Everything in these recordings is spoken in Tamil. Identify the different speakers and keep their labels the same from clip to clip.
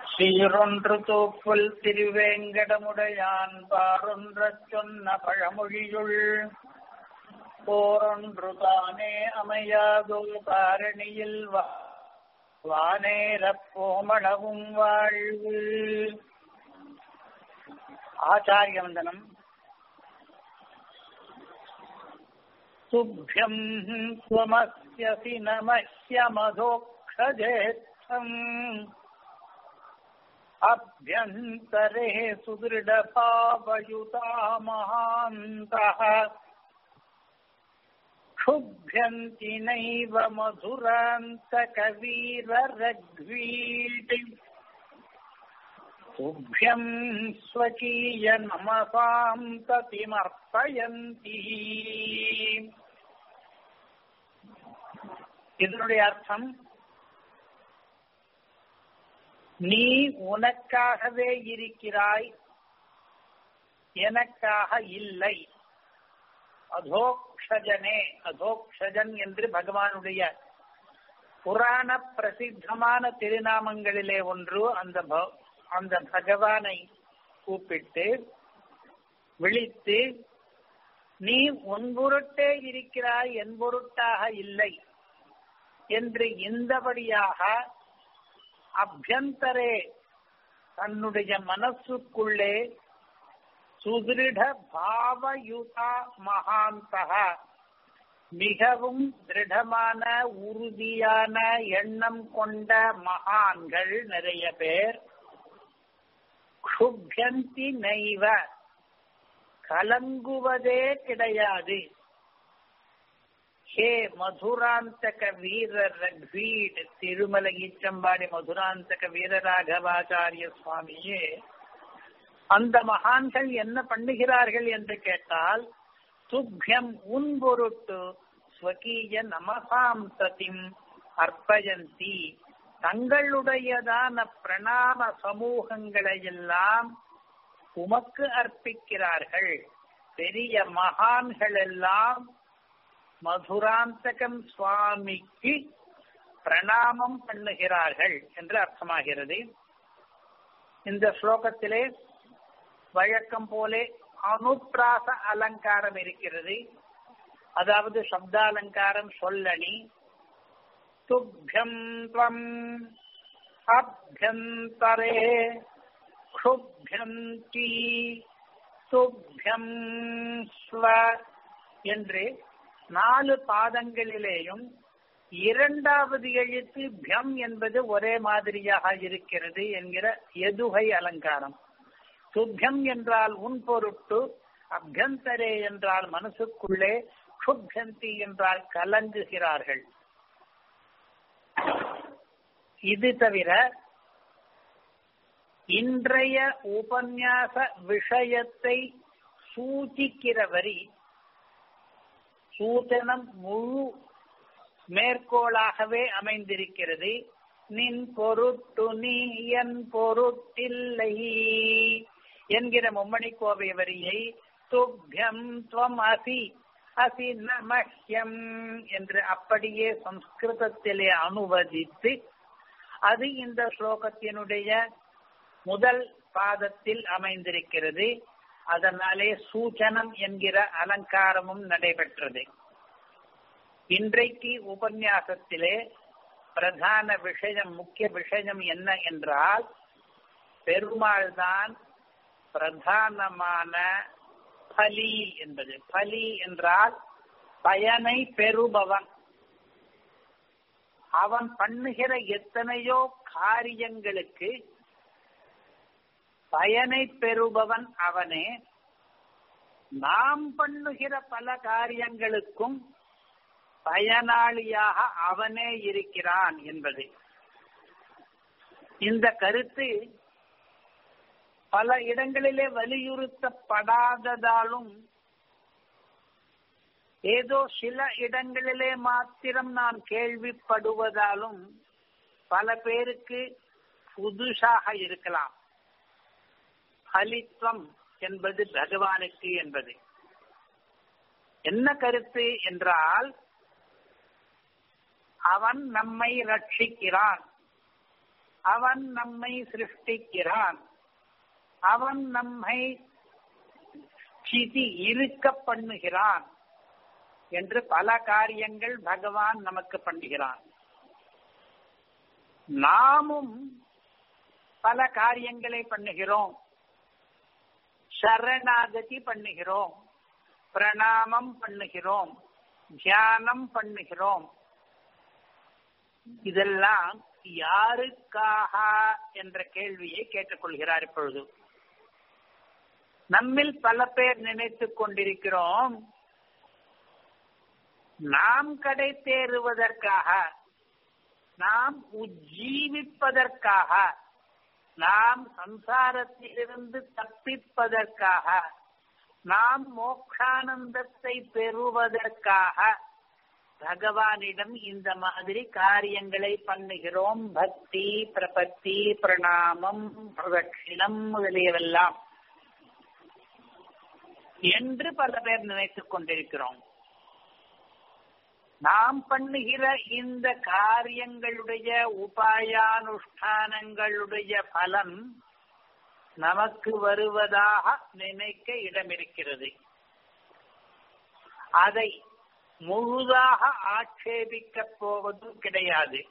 Speaker 1: சீரொன்று தூப்புல் திருவேங்கடமுடையான் பாரொன்றச் சொன்ன பழமொழியுள் போரொன்று தானே அமையாதோ காரணியில் வா- வானேரப் போமளவும் வாழ்வு ஆச்சாரிய வந்தனம் तुभ्यम् त्वमस्यसि नमह्यमधोक्षजेत्थम् अभ्यन्तरे सुदृढभावयुता महान्तः क्षुभ्यन्ति नैव मधुरान्तकवीररघ्वीटि तुभ्यम् स्वकीय नमसाम् ततिमर्पयन्ति இதனுடைய அர்த்தம் நீ உனக்காகவே இருக்கிறாய் எனக்காக இல்லை அதோக்ஷஜனே அதோக்ஷஜன் என்று பகவானுடைய புராண பிரசித்தமான திருநாமங்களிலே ஒன்று அந்த ப- அந்த பகவானை கூப்பிட்டு விழித்து நீ உன் பொருட்டே இருக்கிறாய் என் பொருட்டாக இல்லை என்று இந்தபடியாக அபியந்தரே தன்னுடைய மனசுக்குள்ளே சுதிருட பாவயுதா மகாந்தக மிகவும் திருடமான உறுதியான எண்ணம் கொண்ட மகான்கள் நிறைய பேர் க்ஷுப்யந்தி நைவ கலங்குவதே கிடையாது ஹே மதுராந்தக வீர ரக்வீட் திருமலை ஈச்சம்பாடி மதுராந்தக வீரராகவாச்சாரிய சுவாமியே அந்த மகான்கள் என்ன பண்ணுகிறார்கள் என்று கேட்டால் துப்பியம் உன் பொருட்டு ஸ்வகீய நமசாம் சதிம் அர்ப்பயந்தி தங்களுடையதான பிரணாம சமூகங்களை எல்லாம் உமக்கு அர்ப்பிக்கிறார்கள் பெரிய மகான்கள் எல்லாம் மதுராந்தகம் சுவாமிக்கு பிரணாமம் பண்ணுகிறார்கள் என்று அர்த்தமாகிறது இந்த ஸ்லோகத்திலே வழக்கம் போலே அனுப்பிராச அலங்காரம் இருக்கிறது அதாவது சப்தாலங்காரம் சொல்லணி துப்பியம் துவம் அபியந்தரே க்ஷுப்யந்தி துப்பியம் ஸ்வ என்று நாலு பாதங்களிலேயும் இரண்டாவது எழுத்து பியம் என்பது ஒரே மாதிரியாக இருக்கிறது என்கிற எதுகை அலங்காரம் துப்பியம் என்றால் உன் பொருட்டு அபியந்தரே என்றால் மனசுக்குள்ளே க்ஷுப்யந்தி என்றால் கலங்குகிறார்கள் இது தவிர இன்றைய உபன்யாச விஷயத்தை சூச்சிக்கிற வரி சூச்சனம் முழு மேற்கோளாகவே அமைந்திருக்கிறது நின் பொருட்டு நீ என் பொருட்டில்லை என்கிற மும்மணி கோவை வரியை துப்பியம் துவம் அசி அசி நமஹ்யம் என்று அப்படியே சம்ஸ்கிருதத்திலே அனுவதித்து அது இந்த ஸ்லோகத்தினுடைய முதல் பாதத்தில் அமைந்திருக்கிறது அதனாலே சூச்சனம் என்கிற அலங்காரமும் நடைபெற்றது இன்றைக்கு உபன்யாசத்திலே பிரதான விஷயம் முக்கிய விஷயம் என்ன என்றால் பெருமாள் தான் பிரதானமான பலி என்பது பலி என்றால் பயனை பெறுபவன் அவன் பண்ணுகிற எத்தனையோ காரியங்களுக்கு பயனை பெறுபவன் அவனே நாம் பண்ணுகிற பல காரியங்களுக்கும் பயனாளியாக அவனே இருக்கிறான் என்பது இந்த கருத்து பல இடங்களிலே வலியுறுத்தப்படாததாலும் ஏதோ சில இடங்களிலே மாத்திரம் நான் கேள்விப்படுவதாலும் பல பேருக்கு புதுசாக இருக்கலாம் பலித்வம் என்பது பகவானுக்கு என்பது என்ன கருத்து என்றால் அவன் நம்மை ரட்சிக்கிறான் அவன் நம்மை சிருஷ்டிக்கிறான் அவன் நம்மை சிதி இருக்க பண்ணுகிறான் என்று பல காரியங்கள் பகவான் நமக்கு பண்ணுகிறான் நாமும் பல காரியங்களை பண்ணுகிறோம் சரணாகதி பண்ணுகிறோம் பிரணாமம் பண்ணுகிறோம் தியானம் பண்ணுகிறோம் இதெல்லாம் யாருக்காக என்ற கேள்வியை கேட்டுக்கொள்கிறார் இப்பொழுது நம்மில் பல பேர் நினைத்துக் கொண்டிருக்கிறோம் நாம் கடை தேறுவதற்காக நாம் உஜ்ஜீவிப்பதற்காக நாம் சம்சாரத்திலிருந்து தப்பிப்பதற்காக நாம் மோக்ஷானந்தத்தை பெறுவதற்காக பகவானிடம் இந்த மாதிரி காரியங்களை பண்ணுகிறோம் பக்தி பிரபத்தி பிரணாமம் பிரதட்சிணம் முதலியவெல்லாம் என்று பல பேர் நினைத்துக் கொண்டிருக்கிறோம் நாம் பண்ணுகிற இந்த காரியங்களுடைய உபாயானுஷ்டானங்களுடைய பலன் நமக்கு வருவதாக நினைக்க இடமிருக்கிறது அதை முழுதாக ஆட்சேபிக்கப் போவதும் கிடையாது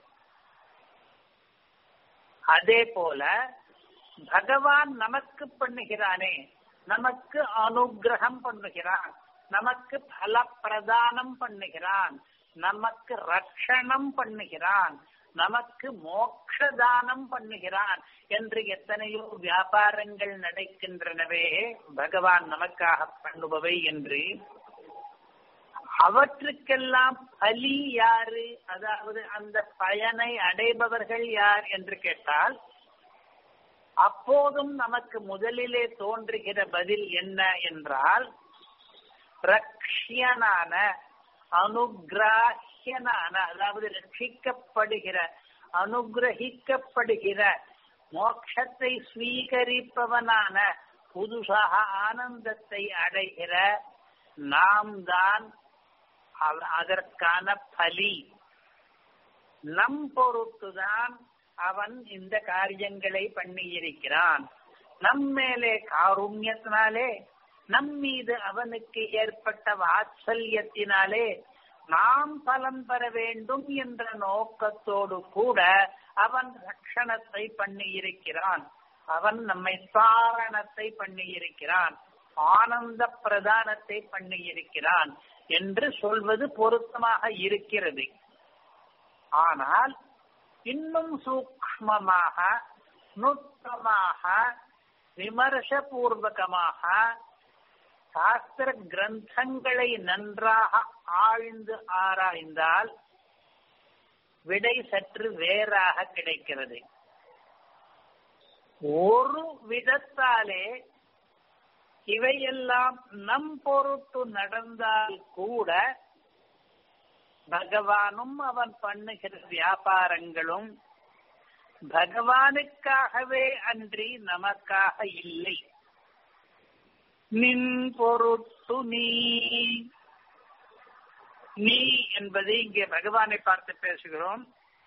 Speaker 1: அதே போல பகவான் நமக்கு பண்ணுகிறானே நமக்கு அனுகிரகம் பண்ணுகிறான் நமக்கு பல பிரதானம் பண்ணுகிறான் நமக்கு ரட்சணம் பண்ணுகிறான் நமக்கு மோக்ஷதானம் பண்ணுகிறான் என்று எத்தனையோ வியாபாரங்கள் நடக்கின்றனவே பகவான் நமக்காக பண்ணுபவை என்று அவற்றுக்கெல்லாம் பலி யாரு அதாவது அந்த பயனை அடைபவர்கள் யார் என்று கேட்டால் அப்போதும் நமக்கு முதலிலே தோன்றுகிற பதில் என்ன என்றால் ரக்ஷியனான அனுகிராஹியனான அதாவது ரட்சிக்கப்படுகிற அனுகிரகிக்கப்படுகிற மோட்சத்தை ஸ்வீகரிப்பவனான புதுசாக ஆனந்தத்தை அடைகிற நாம் தான் அதற்கான பலி நம் பொறுத்துதான் அவன் இந்த காரியங்களை பண்ணியிருக்கிறான் நம் மேலே காருண்யத்தினாலே நம் மீது அவனுக்கு ஏற்பட்ட வாத்சல்யத்தினாலே நாம் பலன் பெற வேண்டும் என்ற நோக்கத்தோடு கூட அவன் ரட்சணத்தை பண்ணியிருக்கிறான் அவன் நம்மை சாரணத்தை பண்ணியிருக்கிறான் ஆனந்த பிரதானத்தை பண்ணியிருக்கிறான் என்று சொல்வது பொருத்தமாக இருக்கிறது ஆனால் இன்னும் சூக்மமாக நுட்பமாக விமர்சபூர்வகமாக சாஸ்திர கிரந்தங்களை நன்றாக ஆழ்ந்து ஆராய்ந்தால் விடை சற்று வேறாக கிடைக்கிறது ஒரு விதத்தாலே இவையெல்லாம் நம் பொருட்டு நடந்தால் கூட பகவானும் அவன் பண்ணுகிற வியாபாரங்களும் பகவானுக்காகவே அன்றி நமக்காக இல்லை நின் பொருட்டு நீ நீ என்பது இங்கே பகவானை பார்த்து பேசுகிறோம்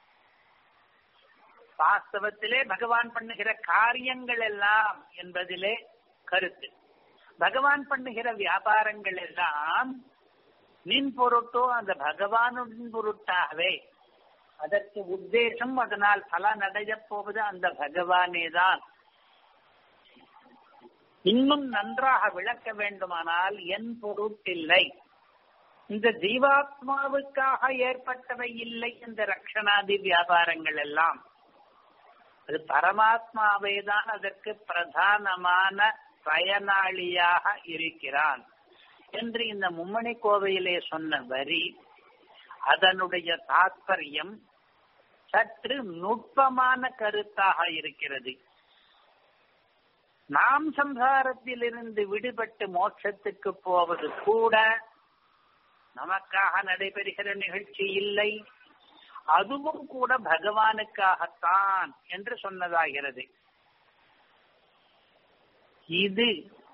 Speaker 1: வாஸ்தவத்திலே பகவான் பண்ணுகிற காரியங்கள் எல்லாம் என்பதிலே கருத்து பகவான் பண்ணுகிற வியாபாரங்கள் எல்லாம் நின் பொருட்டோ அந்த பகவானுடன் பொருட்டாகவே அதற்கு உத்தேசம் அதனால் பலன் அடையப் போவது அந்த பகவானே தான் இன்னும் நன்றாக விளக்க வேண்டுமானால் என் பொருட்டில்லை இந்த ஜீவாத்மாவுக்காக ஏற்பட்டவை இல்லை இந்த ரக்ஷணாதி வியாபாரங்கள் எல்லாம் அது பரமாத்மாவே தான் அதற்கு பிரதானமான பயனாளியாக இருக்கிறான் என்று இந்த மும்மணி கோவையிலே சொன்ன வரி அதனுடைய தாற்பயம் சற்று நுட்பமான கருத்தாக இருக்கிறது நாம் சம்சாரத்திலிருந்து விடுபட்டு மோட்சத்துக்கு போவது கூட நமக்காக நடைபெறுகிற நிகழ்ச்சி இல்லை அதுவும் கூட பகவானுக்காகத்தான் என்று சொன்னதாகிறது இது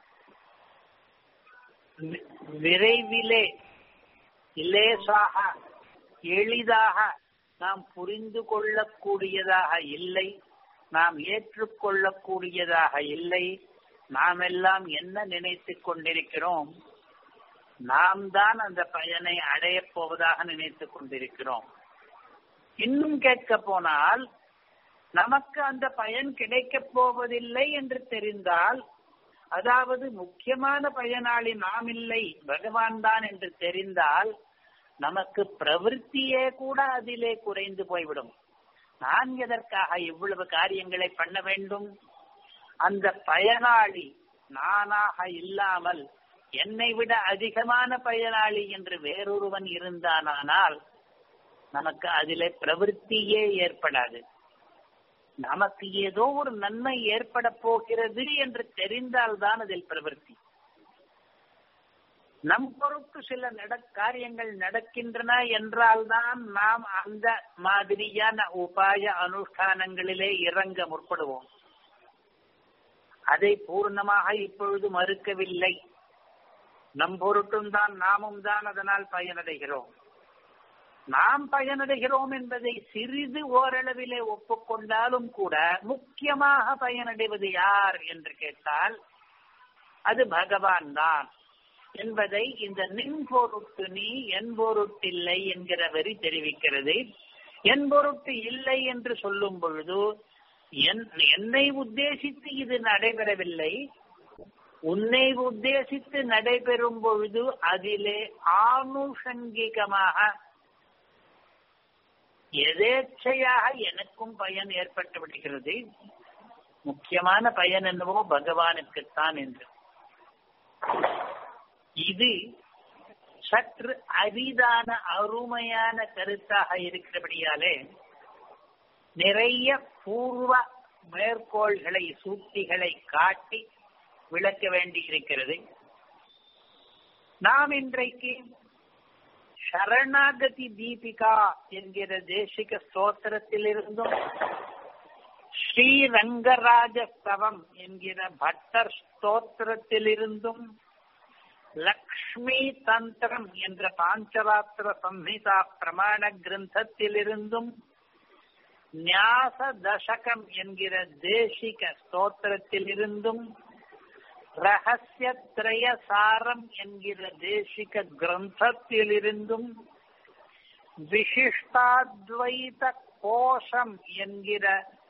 Speaker 1: விரைவிலே லேசாக எளிதாக நாம் புரிந்து கொள்ளக்கூடியதாக இல்லை நாம் ஏற்றுக்கொள்ளக்கூடியதாக இல்லை நாம் எல்லாம் என்ன நினைத்துக் கொண்டிருக்கிறோம் நாம் தான் அந்த பயனை அடையப் போவதாக நினைத்துக் கொண்டிருக்கிறோம் இன்னும் கேட்க போனால் நமக்கு அந்த பயன் கிடைக்கப் போவதில்லை என்று தெரிந்தால் அதாவது முக்கியமான பயனாளி நாம் இல்லை பகவான் தான் என்று தெரிந்தால் நமக்கு பிரவೃತ್ತಿயே கூட அதிலே குறைந்து போய்விடும் நான் எதற்காக இவ்வளவு காரியங்களை பண்ண வேண்டும் அந்த பயனாளி நானாக இல்லாமல் என்னை விட அதிகமான பயனாளி என்று வேறொருவன் இருந்தானானால் நமக்கு அதிலே பிரவೃತ್ತಿயே ஏற்படாது நமக்கு ஏதோ ஒரு நன்மை ஏற்பட போகிறது என்று தெரிந்தால்தான் அதில் பிரவೃத்தி நம் பொறுப்பு சில நட காரியங்கள் நடக்கின்றன என்றால்தான் நாம் அந்த மாதிரியான உபாய அனுஷ்டானங்களிலே இறங்க முற்படுவோம் அதை பூர்ணமாக இப்பொழுது மறுக்கவில்லை நம் பொருட்டும் தான் நாமும் தான் அதனால் பயனடைகிறோம் நாம் பயனடைகிறோம் என்பதை சிறிது ஓரளவிலே ஒப்புக்கொண்டாலும் கூட முக்கியமாக பயனடைவது யார் என்று கேட்டால் அது பகவான் தான் என்பதை இந்த நின் பொருட்டு நீ என் பொருட்டில்லை என்கிற வரி தெரிவிக்கிறது என் பொருட்டு இல்லை என்று சொல்லும் பொழுது என்னை உத்தேசித்து இது நடைபெறவில்லை உன்னை உத்தேசித்து நடைபெறும் பொழுது அதிலே ஆனுஷங்கிகமாக எதேச்சையாக எனக்கும் பயன் ஏற்பட்டு விடுகிறது முக்கியமான பயன் என்னவோ பகவானுக்குத்தான் என்று இது சற்று அரிதான அருமையான கருத்தாக இருக்கிறபடியாலே நிறைய பூர்வ மேற்கோள்களை சூக்திகளை காட்டி விளக்க வேண்டி இருக்கிறது நாம் இன்றைக்கு சரணாகதி தீபிகா என்கிற தேசிக ஸ்தோத்திரத்திலிருந்தும் ஸ்ரீரங்கராஜஸ்தவம் என்கிற பட்டர் ஸ்தோத்திரத்திலிருந்தும் லக்ஷ்மி தந்திரம் என்ற பாஞ்சராத்திர சம்ஹிதா பிரமாண கிரந்தத்திலிருந்தும் ஞாச தசகம் என்கிற தேசிக ஸ்தோத்திரத்திலிருந்தும் ரகசிய திரய சாரம் என்கிற தேசிக கிரந்தத்திலிருந்தும் விசிஷ்டாத்வைத கோஷம் என்கிற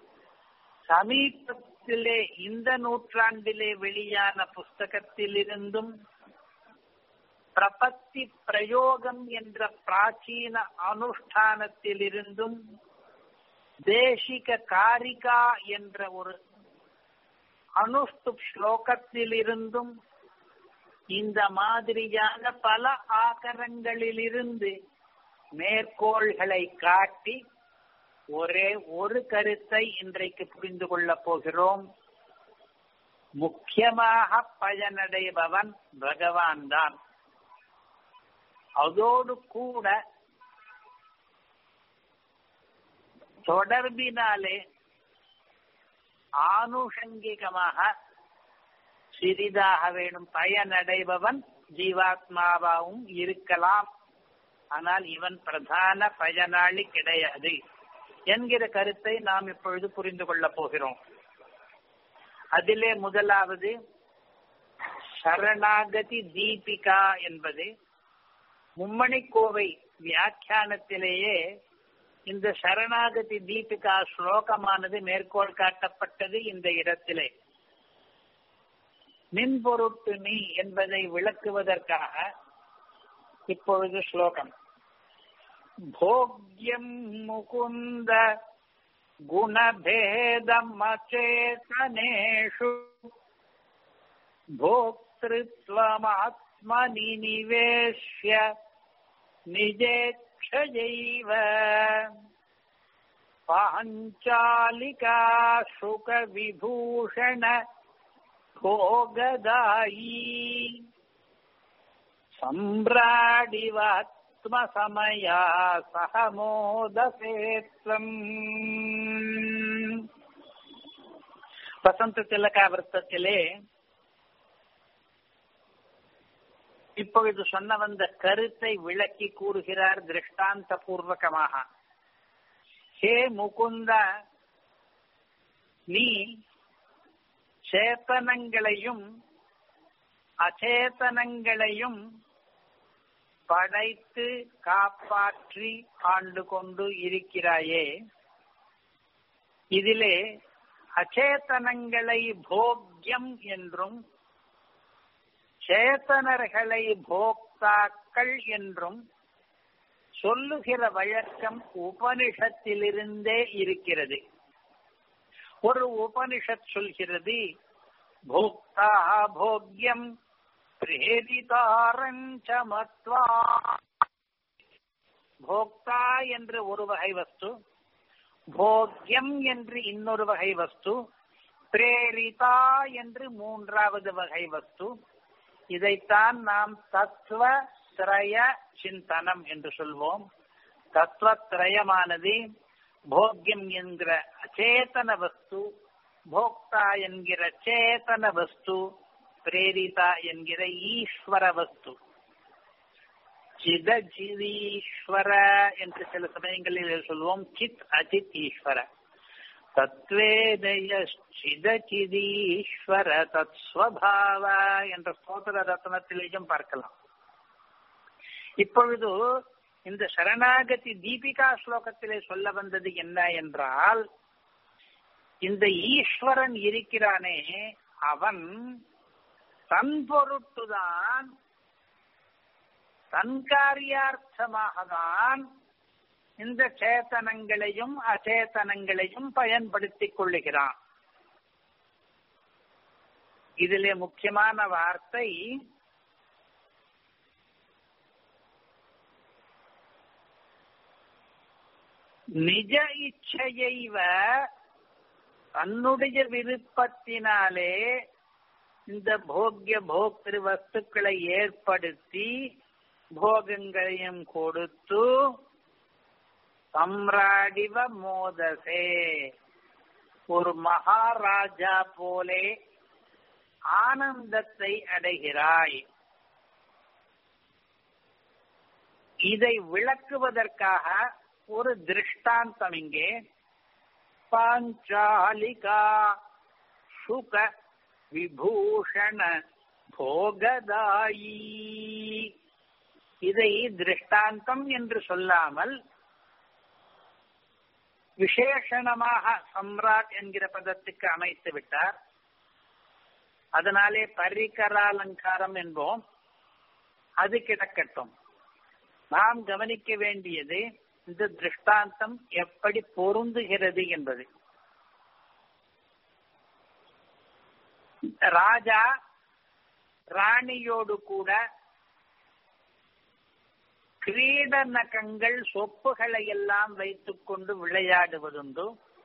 Speaker 1: சமீபத்திலே இந்த நூற்றாண்டிலே வெளியான புஸ்தகத்திலிருந்தும் பிரபத்தி பிரயோகம் என்ற பிராச்சீன அனுஷ்டானத்திலிருந்தும் தேசிக காரிகா என்ற ஒரு அனுஷ்டு ஸ்லோகத்திலிருந்தும் இந்த மாதிரியான பல ஆகரங்களிலிருந்து மேற்கோள்களை காட்டி ஒரே ஒரு கருத்தை இன்றைக்கு புரிந்து கொள்ளப் போகிறோம் முக்கியமாக பயனடைபவன் பகவான் தான் அதோடு கூட தொடர்பினாலே ஆனுஷங்கிகமாக சிறிதாக வேணும் பயனடைபவன் ஜீவாத்மாவாகவும் இருக்கலாம் ஆனால் இவன் பிரதான பயனாளி கிடையாது என்கிற கருத்தை நாம் இப்பொழுது புரிந்து கொள்ளப் போகிறோம் அதிலே முதலாவது சரணாகதி தீபிகா என்பது மும்மணி கோவை வியாக்கியானத்திலேயே இந்த சரணாகதி தீபிகா ஸ்லோகமானது மேற்கோள் காட்டப்பட்டது இந்த இடத்திலே நின் பொருட்டு நீ என்பதை விளக்குவதற்காக இப்பொழுது ஸ்லோகம் போக்யம் முகுந்த குணபேதம் அச்சேதனேஷு भोक्तृत्वमात्मनि निवेश्य निजेक्षयैव पाञ्चालिका शुकविभूषण भोगदायी सम्राडिवात्मसमया सह मोदसेत्वम् வசந்த திலகாவிரத்தத்திலே இப்பொழுது சொன்ன வந்த கருத்தை விளக்கி கூறுகிறார் திருஷ்டாந்த பூர்வகமாக ஹே முகுந்த நீ சேத்தனங்களையும் அச்சேதனங்களையும் படைத்து காப்பாற்றி ஆண்டு கொண்டு இருக்கிறாயே இதிலே அச்சேதனங்களை போக்கியம் என்றும் சேத்தனர்களை போக்தாக்கள் என்றும் சொல்லுகிற வழக்கம் உபனிஷத்திலிருந்தே இருக்கிறது ஒரு உபனிஷத் சொல்கிறது போக்தா போக்யம் பிரேரிதாரஞ்ச மத்வா போக்தா என்று ஒரு வகை வஸ்து போக்யம் என்று இன்னொரு வகை வஸ்து பிரேரிதா என்று மூன்றாவது வகை வஸ்து இதைத்தான் நாம் தத்துவ திரய சிந்தனம் என்று சொல்வோம் தத்துவ திரயமானது போக்யம் என்கிற அச்சேதன வஸ்து போக்தா என்கிற சேதன வஸ்து பிரேரிதா என்கிற ஈஸ்வர வஸ்து சிதஜிதீஸ்வர என்று சில சமயங்களில் சொல்வோம் சித் அஜித் ஈஸ்வர தத்வேதய சிதச்சிதீஸ்வர தத் ஸ்வபாவ என்ற ஸ்தோத்திர ரத்னத்திலேயும் பார்க்கலாம் இப்பொழுது இந்த சரணாகதி தீபிகா ஸ்லோகத்திலே சொல்ல வந்தது என்ன என்றால் இந்த ஈஸ்வரன் இருக்கிறானே அவன் தன் பொருட்டுதான் தன் காரியார்த்தமாக தான் இந்த சேத்தனங்களையும் அச்சேதனங்களையும் பயன்படுத்திக் கொள்ளுகிறான் இதிலே முக்கியமான வார்த்தை நிஜ இச்சையைவ தன்னுடைய விருப்பத்தினாலே இந்த போக்கிய போக்திரு வஸ்துக்களை ஏற்படுத்தி போகங்களையும் கொடுத்து சம்ராடிவ மோதசே ஒரு மகாராஜா போலே ஆனந்தத்தை அடைகிறாய் இதை விளக்குவதற்காக ஒரு திருஷ்டாந்தம் இங்கே பாஞ்சாலிகா சுக விபூஷண போகதாயி இதை திருஷ்டாந்தம் என்று சொல்லாமல் விசேஷணமாக சம்ராட் என்கிற பதத்துக்கு அமைத்து விட்டார் அதனாலே பரிகராலங்காரம் என்போம் அது கிடக்கட்டும் நாம் கவனிக்க வேண்டியது இந்த திருஷ்டாந்தம் எப்படி பொருந்துகிறது என்பது ராஜா ராணியோடு கூட கிரீடநகங்கள் சொப்புகளை எல்லாம் வைத்துக் கொண்டு விளையாடுவதுண்டு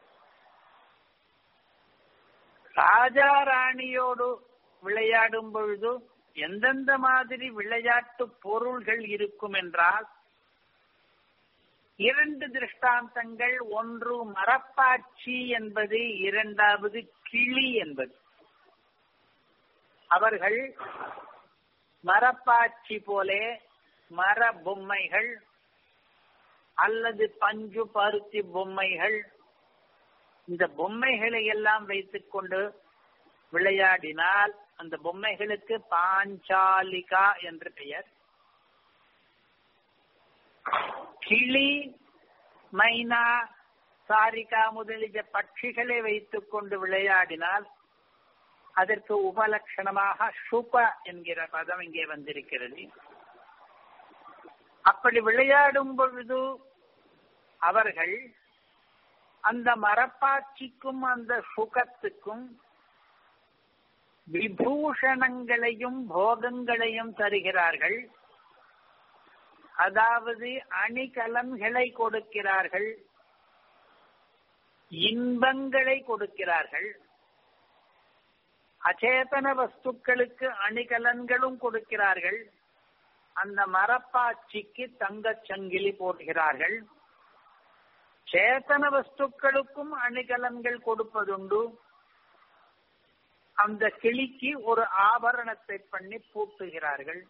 Speaker 1: ராஜா ராணியோடு விளையாடும் பொழுது எந்தெந்த மாதிரி விளையாட்டு பொருள்கள் இருக்கும் என்றால் இரண்டு திருஷ்டாந்தங்கள் ஒன்று மரப்பாச்சி என்பது இரண்டாவது கிளி என்பது அவர்கள் மரப்பாச்சி போலே மர பொம்மைகள் அல்லது பஞ்சு பருத்தி பொம்மைகள் இந்த பொம்மைகளை எல்லாம் வைத்துக் கொண்டு விளையாடினால் அந்த பொம்மைகளுக்கு பாஞ்சாலிகா என்று பெயர் கிளி மைனா சாரிகா முதலிய பட்சிகளை வைத்துக் கொண்டு விளையாடினால் அதற்கு உபலட்சணமாக சுப என்கிற பதம் இங்கே வந்திருக்கிறது அப்படி விளையாடும் பொழுது அவர்கள் அந்த மரப்பாச்சிக்கும் அந்த சுகத்துக்கும் விபூஷணங்களையும் போகங்களையும் தருகிறார்கள் அதாவது அணிகலன்களை கொடுக்கிறார்கள் இன்பங்களை கொடுக்கிறார்கள் அச்சேதன வஸ்துக்களுக்கு அணிகலன்களும் கொடுக்கிறார்கள் அந்த மரப்பாச்சிக்கு தங்கச் சங்கிலி போடுகிறார்கள் சேத்தன வஸ்துக்களுக்கும் அணிகலன்கள் கொடுப்பதுண்டு அந்த கிளிக்கு ஒரு ஆபரணத்தை பண்ணி பூட்டுகிறார்கள்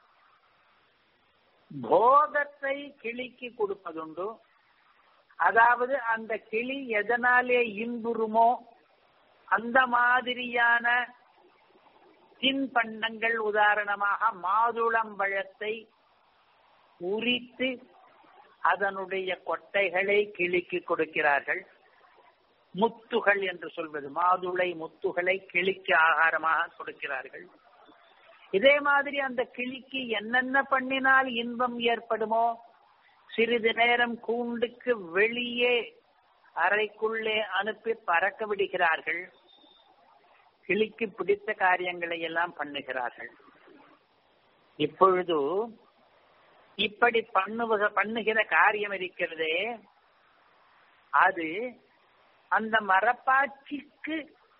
Speaker 1: போகத்தை கிளிக்கு கொடுப்பதுண்டு அதாவது அந்த கிளி எதனாலே இன்புறுமோ அந்த மாதிரியான தின்பண்டங்கள் உதாரணமாக மாதுளம்பழத்தை உரித்து அதனுடைய கொட்டைகளை கிளுக்கி கொடுக்கிறார்கள் முத்துகள் என்று சொல்வது மாதுளை முத்துகளை கிளிக்கு ஆகாரமாக கொடுக்கிறார்கள் இதே மாதிரி அந்த கிளிக்கு என்னென்ன பண்ணினால் இன்பம் ஏற்படுமோ சிறிது நேரம் கூண்டுக்கு வெளியே அறைக்குள்ளே அனுப்பி பறக்க விடுகிறார்கள் கிளிக்கு பிடித்த காரியங்களை எல்லாம் பண்ணுகிறார்கள் இப்பொழுது இப்படி பண்ணுவத பண்ணுகிற காரியம் இருக்கிறதே அது அந்த மரப்பாச்சிக்கு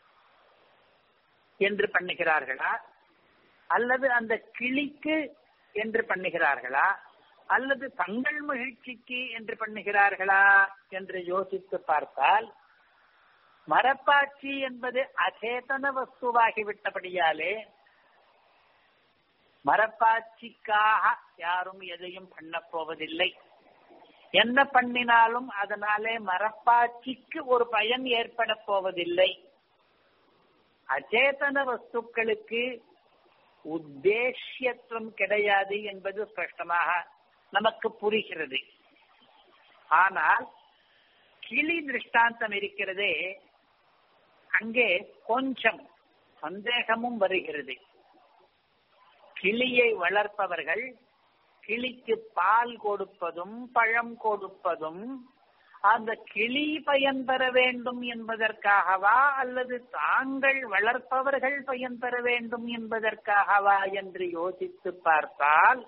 Speaker 1: என்று பண்ணுகிறார்களா அல்லது அந்த கிளிக்கு என்று பண்ணுகிறார்களா அல்லது தங்கள் மகிழ்ச்சிக்கு என்று பண்ணுகிறார்களா என்று யோசித்து பார்த்தால் மரப்பாச்சி என்பது அச்சேதன வஸ்துவாகிவிட்டபடியாலே மரப்பாச்சிக்காக யாரும் எதையும் பண்ண போவதில்லை என்ன பண்ணினாலும் அதனாலே மரப்பாச்சிக்கு ஒரு பயன் ஏற்பட போவதில்லை அச்சேதன வஸ்துக்களுக்கு உத்தேசியத்துவம் கிடையாது என்பது ஸ்பஷ்டமாக நமக்கு புரிகிறது ஆனால் கிளி திருஷ்டாந்தம் இருக்கிறதே அங்கே கொஞ்சம் சந்தேகமும் வருகிறது கிளியை வளர்ப்பவர்கள் கிளிக்கு பால் கொடுப்பதும் பழம் கொடுப்பதும் அந்த கிளி பயன் பெற வேண்டும் என்பதற்காகவா அல்லது தாங்கள் வளர்ப்பவர்கள் பயன் பெற வேண்டும் என்பதற்காகவா என்று யோசித்து பார்த்தால்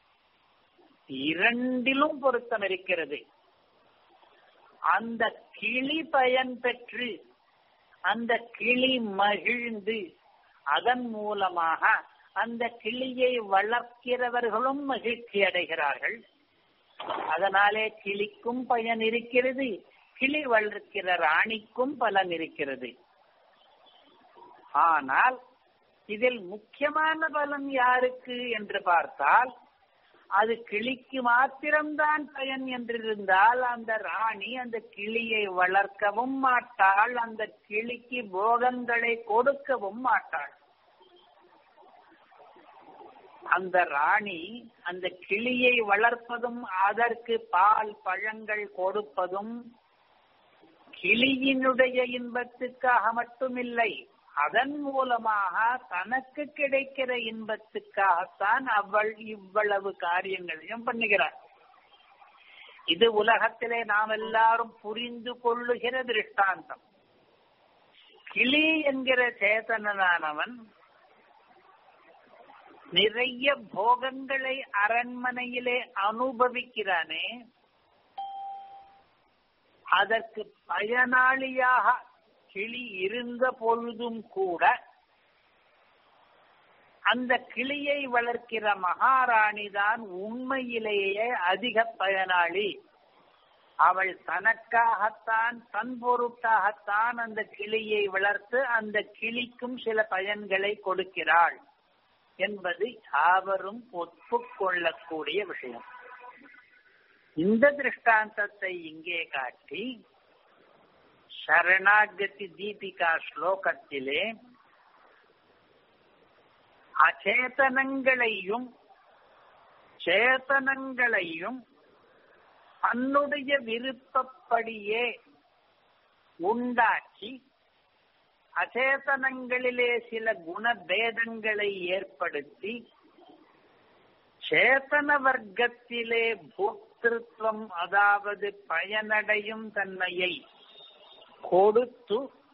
Speaker 1: இரண்டிலும் பொருத்தம் இருக்கிறது அந்த கிளி பயன் பெற்று அந்த கிளி மகிழ்ந்து அதன் மூலமாக அந்த கிளியை வளர்க்கிறவர்களும் மகிழ்ச்சி அடைகிறார்கள் அதனாலே கிளிக்கும் பயன் இருக்கிறது கிளி வளர்க்கிற ராணிக்கும் பலன் இருக்கிறது ஆனால் இதில் முக்கியமான பலன் யாருக்கு என்று பார்த்தால் அது கிளிக்கு மாத்திரம்தான் பயன் என்றிருந்தால் அந்த ராணி அந்த கிளியை வளர்க்கவும் மாட்டாள் அந்த கிளிக்கு போகங்களை கொடுக்கவும் மாட்டாள் அந்த ராணி அந்த கிளியை வளர்ப்பதும் அதற்கு பால் பழங்கள் கொடுப்பதும் கிளியினுடைய இன்பத்துக்காக மட்டுமில்லை அதன் மூலமாக தனக்கு கிடைக்கிற இன்பத்துக்காகத்தான் அவள் இவ்வளவு காரியங்களையும் பண்ணுகிறார் இது உலகத்திலே நாம் எல்லாரும் புரிந்து கொள்ளுகிற திருஷ்டாந்தம் கிளி என்கிற சேதனனானவன் நிறைய போகங்களை அரண்மனையிலே அனுபவிக்கிறானே அதற்கு பயனாளியாக கிளி இருந்த பொழுதும் கூட அந்த கிளியை வளர்க்கிற மகாராணி தான் உண்மையிலேயே அதிக பயனாளி அவள் தனக்காகத்தான் தன் பொருட்டாகத்தான் அந்த கிளியை வளர்த்து அந்த கிளிக்கும் சில பயன்களை கொடுக்கிறாள் என்பது யாவரும் ஒப்புக்கொள்ளக்கூடிய விஷயம் இந்த திருஷ்டாந்தத்தை இங்கே காட்டி சரணாகதி தீபிகா ஸ்லோகத்திலே அச்சேதனங்களையும் சேதனங்களையும் தன்னுடைய விருப்பப்படியே உண்டாக்கி அச்சேதனங்களிலே சில குணபேதங்களை ஏற்படுத்தி சேத்தன வர்க்கத்திலே போக்திருத்துவம் அதாவது பயனடையும் தன்மையை கொடுத்து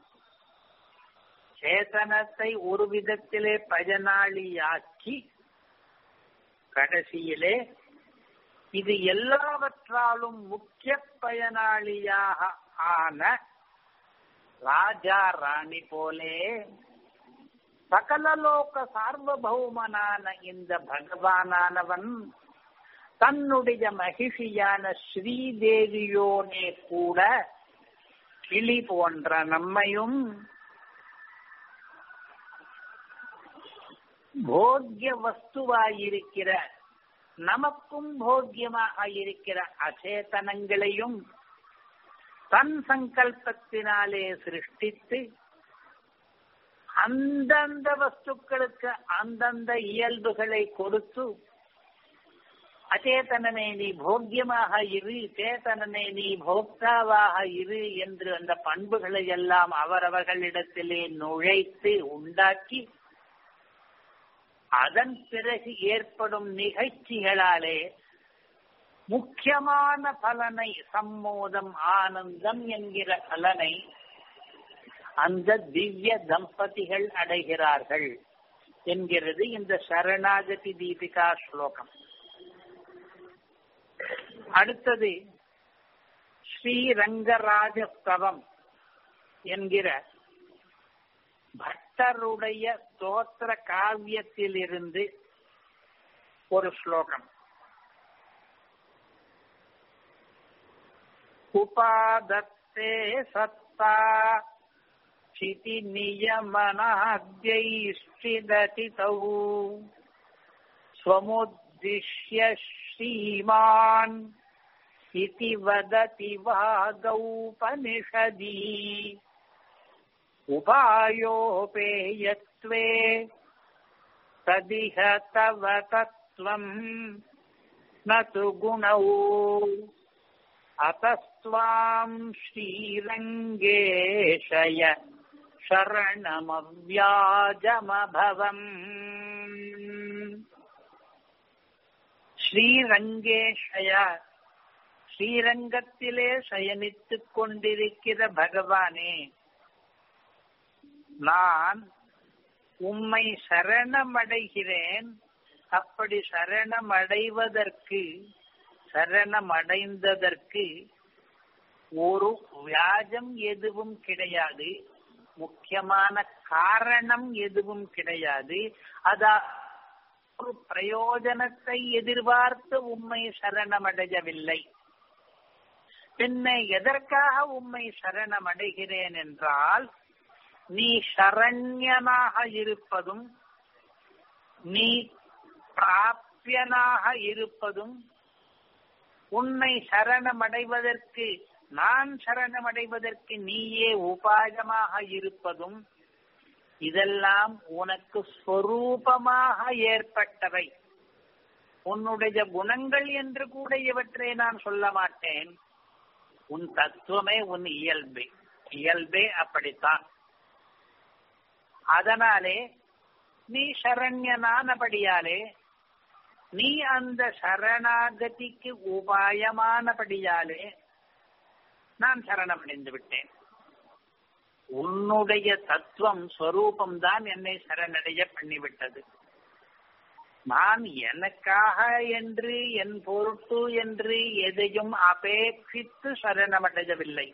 Speaker 1: சேதனத்தை ஒரு விதத்திலே பயனாளியாக்கி கடைசியிலே இது எல்லாவற்றாலும் முக்கிய பயனாளியாக ஆன ராஜா ராணி போலே சகலலோக சார்வபௌமனான இந்த பகவானானவன் தன்னுடைய மகிழ்ச்சியான ஸ்ரீதேவியோனே கூட கிளி போன்ற நம்மையும் போக்கிய வஸ்துவாயிருக்கிற நமக்கும் போக்கியமாக இருக்கிற அச்சேதனங்களையும் தன் சங்கல்பத்தினாலே சிருஷ்டித்து அந்தந்த வஸ்துக்களுக்கு அந்தந்த இயல்புகளை கொடுத்து அச்சேதனனே நீ போக்கியமாக இரு சேதனனே நீ போக்தாவாக இரு என்று அந்த பண்புகளை எல்லாம் அவரவர்களிடத்திலே நுழைத்து உண்டாக்கி அதன் பிறகு ஏற்படும் நிகழ்ச்சிகளாலே முக்கியமான பலனை சம்மோதம் ஆனந்தம் என்கிற பலனை அந்த திவ்ய தம்பதிகள் அடைகிறார்கள் என்கிறது இந்த சரணாகதி தீபிகா ஸ்லோகம் அடுத்தது ஸ்ரீரங்கராஜஸ்தவம் என்கிற பட்டருடைய ஸ்தோத்திர காவியத்திலிருந்து ஒரு ஸ்லோகம் உபாதத்தே சத்தா क्षिति नियमनाद्यैश्चिदतितौ स्वमुद्दिश्य श्रीमान् इति वदति वागौपनिषदी उपायोपेयत्वे तदिह तव तत्त्वम् न तु गुणौ अतस्त्वाम् श्रीरङ्गेशय शरणमव्याजमभवम् ஸ்ரீரங்கேஷய ஸ்ரீரங்கத்திலே சயனித்துக் கொண்டிருக்கிற பகவானே நான் உம்மை சரணமடைகிறேன் அப்படி சரணமடைவதற்கு சரணமடைந்ததற்கு ஒரு வியாஜம் எதுவும் கிடையாது முக்கியமான காரணம் எதுவும் கிடையாது அதா ஒரு பிரயோஜனத்தை எதிர்பார்த்து உம்மை சரணமடையவில்லை பின்ன எதற்காக உம்மை சரணமடைகிறேன் என்றால் நீ சரண்யனாக இருப்பதும் நீ பிராப்பியனாக இருப்பதும் உன்னை சரணமடைவதற்கு நான் சரணமடைவதற்கு நீயே உபாயமாக இருப்பதும் இதெல்லாம் உனக்கு ஸ்வரூபமாக ஏற்பட்டவை உன்னுடைய குணங்கள் என்று கூட இவற்றை நான் சொல்ல மாட்டேன் உன் தத்துவமே உன் இயல்பே இயல்பே அப்படித்தான் அதனாலே நீ சரண்யனானபடியாலே நீ அந்த சரணாகதிக்கு உபாயமானபடியாலே நான் சரணமடைந்து விட்டேன் உன்னுடைய தத்துவம் ஸ்வரூபம் தான் என்னை சரணடைய பண்ணிவிட்டது நான் எனக்காக என்று என் பொருட்டு என்று எதையும் அபேட்சித்து சரணமடையவில்லை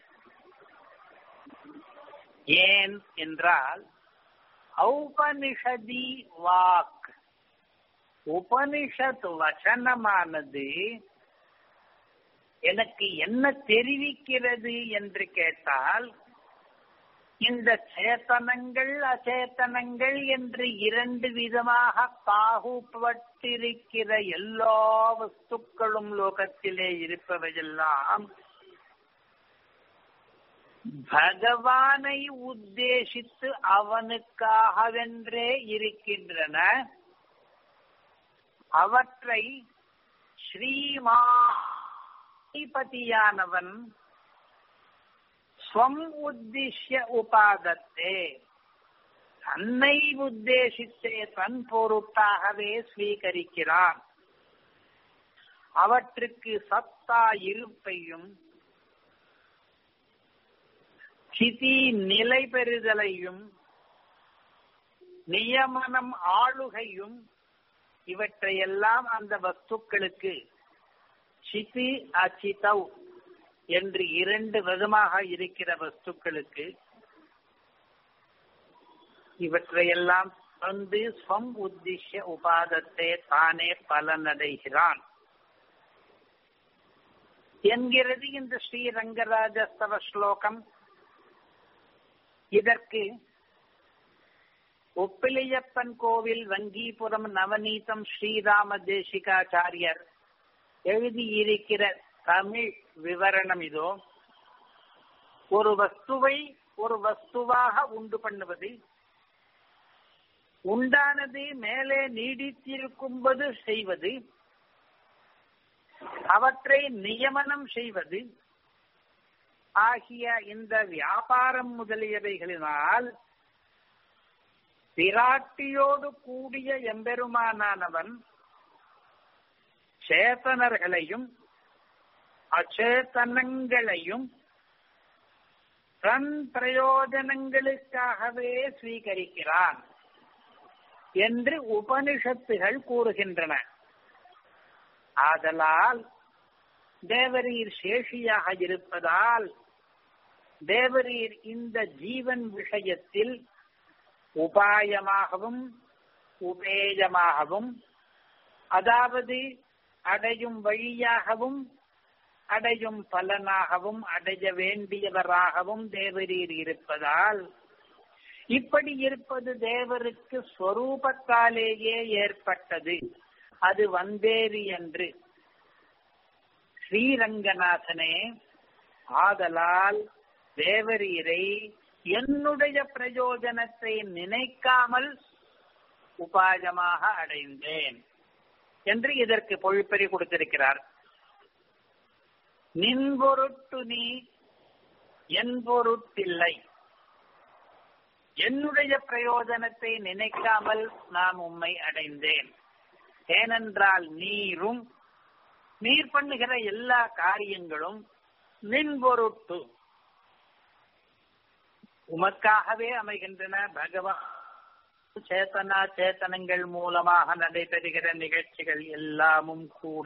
Speaker 1: ஏன் என்றால் ஔபனிஷதி வாக் உபனிஷத் வசனமானது எனக்கு என்ன தெரிவிக்கிறது என்று கேட்டால் இந்த சேத்தனங்கள் அச்சேத்தனங்கள் என்று இரண்டு விதமாக பாகுபட்டிருக்கிற எல்லா வஸ்துக்களும் லோகத்திலே இருப்பவையெல்லாம் பகவானை உத்தேசித்து அவனுக்காகவென்றே இருக்கின்றன அவற்றை ஸ்ரீமாதிபதியானவன் ஸ்வம் உத்திஷ்ய உபாதத்தே தன்னை உத்தேசித்தே தன் பொருட்டாகவே ஸ்வீகரிக்கிறான் அவற்றுக்கு சத்தா இருப்பையும் சிதி நிலை பெறுதலையும் நியமனம் ஆளுகையும் இவற்றையெல்லாம் அந்த வஸ்துக்களுக்கு சிதி அச்சிதவ் என்று இரண்டு விதமாக இருக்கிற வஸ்துக்களுக்கு இவற்றையெல்லாம் வந்து ஸ்வம் உத்திஷ்ய உபாதத்தை தானே பலனடைகிறான் என்கிறது இந்த ஸ்ரீரங்கராஜஸ்தவ ஸ்லோகம் இதற்கு ஒப்பிலியப்பன் கோவில் வங்கீபுரம் நவநீதம் ஸ்ரீராம தேசிகாச்சாரியர் எழுதியிருக்கிற தமிழ் விவரணம் இதோ ஒரு வஸ்துவை ஒரு வஸ்துவாக உண்டு பண்ணுவது உண்டானது மேலே நீடித்திருக்கும்போது செய்வது அவற்றை நியமனம் செய்வது ஆகிய இந்த வியாபாரம் முதலியவைகளினால் பிராட்டியோடு கூடிய எம்பெருமானானவன் சேத்தனர்களையும் அச்சேதனங்களையும் தன் பிரயோஜனங்களுக்காகவே ஸ்வீகரிக்கிறான் என்று உபனிஷத்துகள் கூறுகின்றன ஆதலால் தேவரீர் சேஷியாக இருப்பதால் தேவரீர் இந்த ஜீவன் விஷயத்தில் உபாயமாகவும் உபேயமாகவும் அதாவது அடையும் வழியாகவும் அடையும் பலனாகவும் அடைய வேண்டியவராகவும் தேவரீர் இருப்பதால் இப்படி இருப்பது தேவருக்கு ஸ்வரூபத்தாலேயே ஏற்பட்டது அது வந்தேரி என்று ஸ்ரீரங்கநாதனே ஆதலால் தேவரீரை என்னுடைய பிரயோஜனத்தை நினைக்காமல் உபாயமாக அடைந்தேன் என்று இதற்கு பொழிப்பறி கொடுத்திருக்கிறார் நின் பொருட்டு நீ என் பொருட்டில்லை என்னுடைய பிரயோஜனத்தை நினைக்காமல் நான் உம்மை அடைந்தேன் ஏனென்றால் நீரும் நீர் பண்ணுகிற எல்லா காரியங்களும் நின் பொருட்டு உமக்காகவே அமைகின்றன பகவான் சேத்தனா சேத்தனங்கள் மூலமாக நடைபெறுகிற நிகழ்ச்சிகள் எல்லாமும் கூட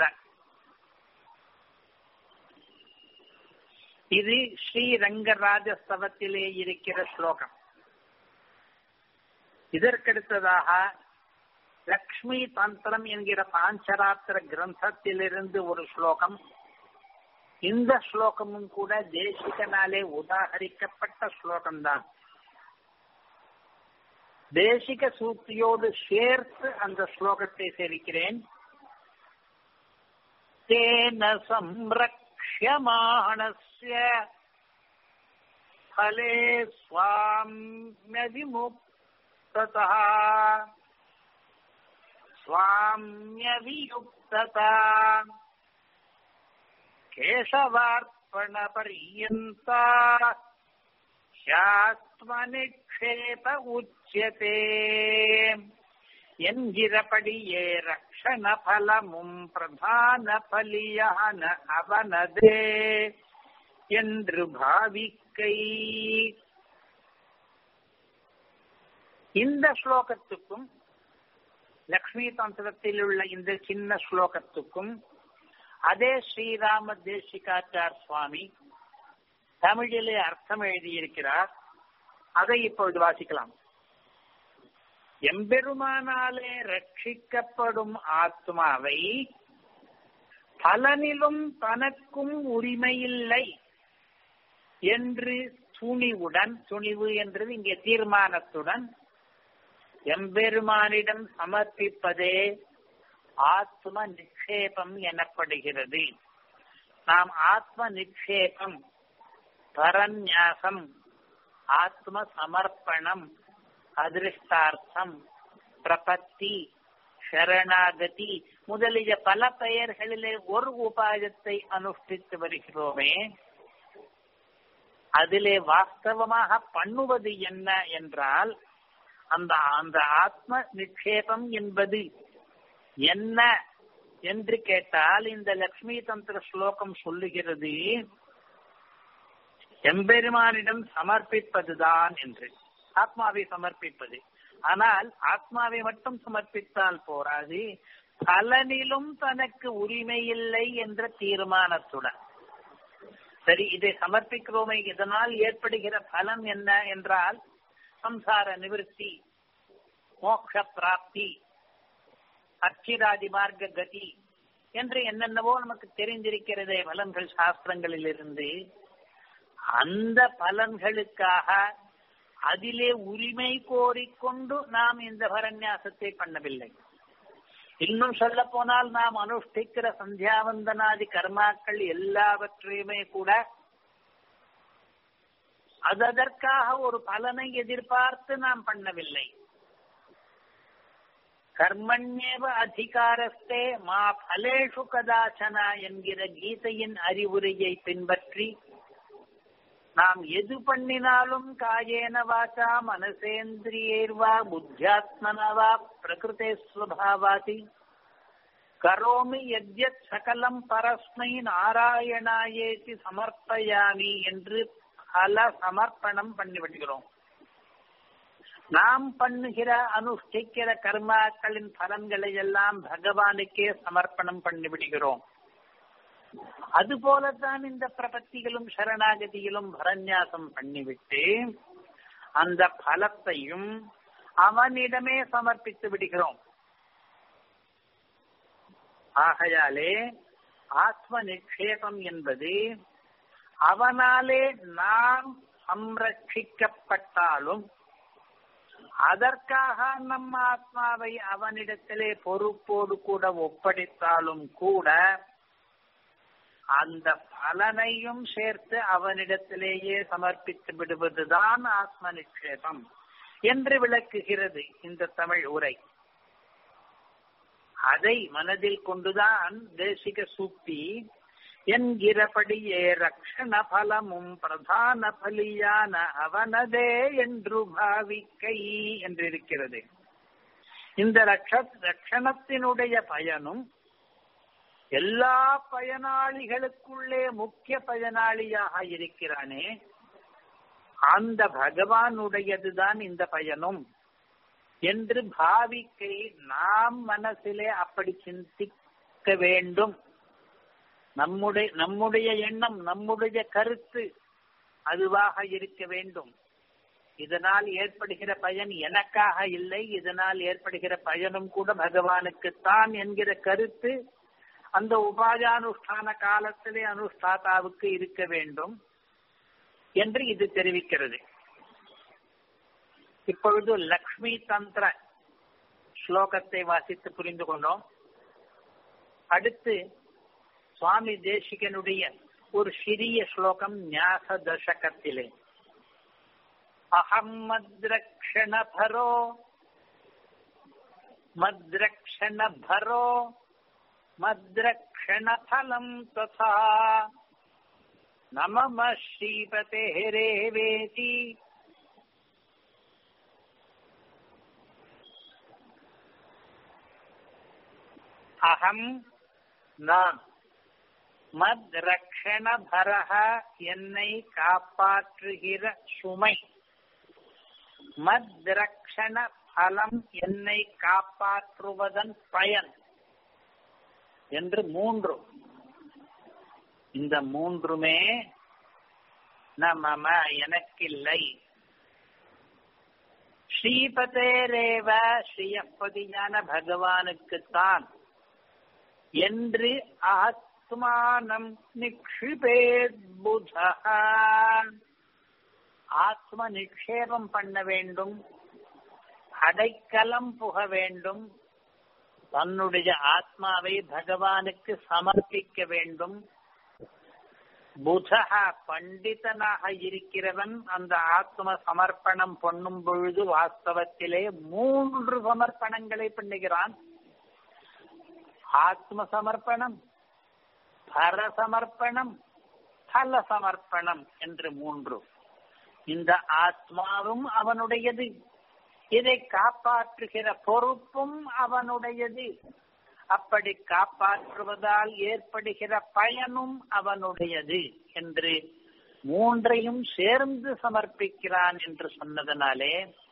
Speaker 1: இது ஸ்ரீரங்கராஜஸ்தவத்திலே இருக்கிற ஸ்லோகம் இதற்கடுத்ததாக லக்ஷ்மி தந்திரம் என்கிற பாஞ்சராத்திர கிரந்தத்திலிருந்து ஒரு ஸ்லோகம் இந்த ஸ்லோகமும் கூட தேசிகனாலே உதாகரிக்கப்பட்ட ஸ்லோகம்தான் தேசிக சூக்தியோடு சேர்த்து அந்த ஸ்லோகத்தை சேர்க்கிறேன் தேன சம்ரக்ஷமாணஸ்ய ஃபலே स्वाम्यविमुक्ततः स्वाम्यवियुक्तता केशवार्पणपर्यन्ता ह्यात्मनिक्षेप उच्यते என்கிறபடியே ரக்ஷண பலமும் பிரதான பலியான அவனதே என்று பாவிக்கை இந்த ஸ்லோகத்துக்கும் லக்ஷ்மி தந்திரத்தில் உள்ள இந்த சின்ன ஸ்லோகத்துக்கும் அதே ஸ்ரீராம தேசிகாச்சார் சுவாமி தமிழிலே அர்த்தம் எழுதியிருக்கிறார் அதை இப்பொழுது வாசிக்கலாம் எம்பெருமானாலே ரட்சிக்கப்படும் ஆத்மாவை பலனிலும் தனக்கும் உரிமையில்லை என்று துணிவுடன் துணிவு என்றது இங்கே தீர்மானத்துடன் எம்பெருமானிடம் சமர்ப்பிப்பதே ஆத்ம நிக்ஷேபம் எனப்படுகிறது நாம் ஆத்ம நிக்ஷேபம் பரநியாசம் ஆத்ம சமர்ப்பணம் அதிருஷ்டார்த்தம் பிரபத்தி சரணாகதி முதலிய பல பெயர்களிலே ஒரு உபாயத்தை அனுஷ்டித்து வருகிறோமே அதிலே வாஸ்தவமாக பண்ணுவது என்ன என்றால் அந்த அந்த ஆத்ம நிக்ஷேபம் என்பது என்ன என்று கேட்டால் இந்த லக்ஷ்மி தந்திர ஸ்லோகம் சொல்லுகிறது எம்பெருமானிடம் சமர்ப்பிப்பதுதான் என்று ஆத்மாவை சமர்ப்பிப்பது ஆனால் ஆத்மாவை மட்டும் சமர்ப்பித்தால் போராது பலனிலும் தனக்கு உரிமை இல்லை என்ற தீர்மானத்துடன் சரி இதை சமர்ப்பிக்கிறோமே இதனால் ஏற்படுகிற பலன் என்ன என்றால் சம்சார நிவர்த்தி மோக்ஷ பிராப்தி அச்சிராதி மார்க்க கதி என்று என்னென்னவோ நமக்கு தெரிந்திருக்கிறதே பலன்கள் சாஸ்திரங்களில் இருந்து அந்த பலன்களுக்காக அதிலே உரிமை கோரிக்கொண்டு நாம் இந்த பரநியாசத்தை பண்ணவில்லை இன்னும் சொல்ல போனால் நாம் அனுஷ்டிக்கிற சந்தியாவந்தனாதி கர்மாக்கள் எல்லாவற்றையுமே கூட அது அதற்காக ஒரு பலனை எதிர்பார்த்து நாம் பண்ணவில்லை கர்மண்யேவ அதிகாரஸ்தே மா பலேஷு கதாச்சனா என்கிற கீதையின் அறிவுரையை பின்பற்றி நாம் எது பண்ணினாலும் காயேன வாச்சா மனசேந்திரியேர்வா புத்தியாத்மனவா பிரகிருதே ஸ்வபாவாதி கரோமி எத்யத் சகலம் பரஸ்மை நாராயணாயேதி சமர்ப்பயாமி என்று பல சமர்ப்பணம் பண்ணிவிடுகிறோம் நாம் பண்ணுகிற அனுஷ்டிக்கிற கர்மாக்களின் பலன்களை எல்லாம் பகவானுக்கே சமர்ப்பணம் பண்ணிவிடுகிறோம் அதுபோலத்தான் இந்த பிரபத்திகளும் சரணாகதியிலும் பரநியாசம் பண்ணிவிட்டு அந்த பலத்தையும் அவனிடமே சமர்ப்பித்து விடுகிறோம் ஆகையாலே ஆத்ம நிக்ஷேபம் என்பது அவனாலே நாம் சம்ரட்சிக்கப்பட்டாலும் அதற்காக நம் ஆத்மாவை அவனிடத்திலே பொறுப்போடு கூட ஒப்படைத்தாலும் கூட அந்த பலனையும் சேர்த்து அவனிடத்திலேயே சமர்ப்பித்து விடுவதுதான் ஆத்ம நிக்ஷேபம் என்று விளக்குகிறது இந்த தமிழ் உரை அதை மனதில் கொண்டுதான் தேசிக சூக்தி என்கிறபடியே ரக்ஷண பலமும் பிரதான பலியான அவனதே என்று பாவிக்கை என்றிருக்கிறது இந்த ரக்ஷ ரக்ஷணத்தினுடைய பயனும் எல்லா பயனாளிகளுக்குள்ளே முக்கிய பயனாளியாக இருக்கிறானே அந்த பகவானுடையதுதான் இந்த பயனும் என்று பாவிக்கை நாம் மனசிலே அப்படி சிந்திக்க வேண்டும் நம்முடைய நம்முடைய எண்ணம் நம்முடைய கருத்து அதுவாக இருக்க வேண்டும் இதனால் ஏற்படுகிற பயன் எனக்காக இல்லை இதனால் ஏற்படுகிற பயனும் கூட பகவானுக்குத்தான் என்கிற கருத்து அந்த உபாயானுஷ்டான காலத்திலே அனுஷ்டாதாவுக்கு இருக்க வேண்டும் என்று இது தெரிவிக்கிறது இப்பொழுது லக்ஷ்மி தந்திர ஸ்லோகத்தை வாசித்து புரிந்து கொண்டோம் அடுத்து சுவாமி தேசிகனுடைய ஒரு சிறிய ஸ்லோகம் ஞாச தசகத்திலே அகம் மத்ரக்ஷண பரோ மத்ரக்ஷண பரோ மத்ரக்ஷண பலம் ததா நமம ஸ்ரீபதே ரேவேதி அகம் நான் மத் ரக்ஷண பரக என்னை காப்பாற்றுகிற சுமை மத் ரக்ஷண பலம் என்னை காப்பாற்றுவதன் பயன் என்று மூன்று இந்த மூன்றுமே நமம எனக்கில்லை ஸ்ரீபதேரேவ ஸ்ரீயப்பதியான பகவானுக்குத்தான் என்று ஆத்மானம் நிக்ஷிபேத் புத ஆத்ம நிக்ஷேபம் பண்ண வேண்டும் அடைக்கலம் புக வேண்டும் தன்னுடைய ஆத்மாவை பகவானுக்கு சமர்ப்பிக்க வேண்டும் புதக பண்டிதனாக இருக்கிறவன் அந்த ஆத்ம சமர்ப்பணம் பண்ணும் பொழுது வாஸ்தவத்திலே மூன்று சமர்ப்பணங்களை பண்ணுகிறான் ஆத்ம சமர்ப்பணம் பர சமர்ப்பணம் பல சமர்ப்பணம் என்று மூன்று இந்த ஆத்மாவும் அவனுடையது இதை காப்பாற்றுகிற பொறுப்பும் அவனுடையது அப்படி காப்பாற்றுவதால் ஏற்படுகிற பயனும் அவனுடையது என்று மூன்றையும் சேர்ந்து சமர்ப்பிக்கிறான் என்று சொன்னதனாலே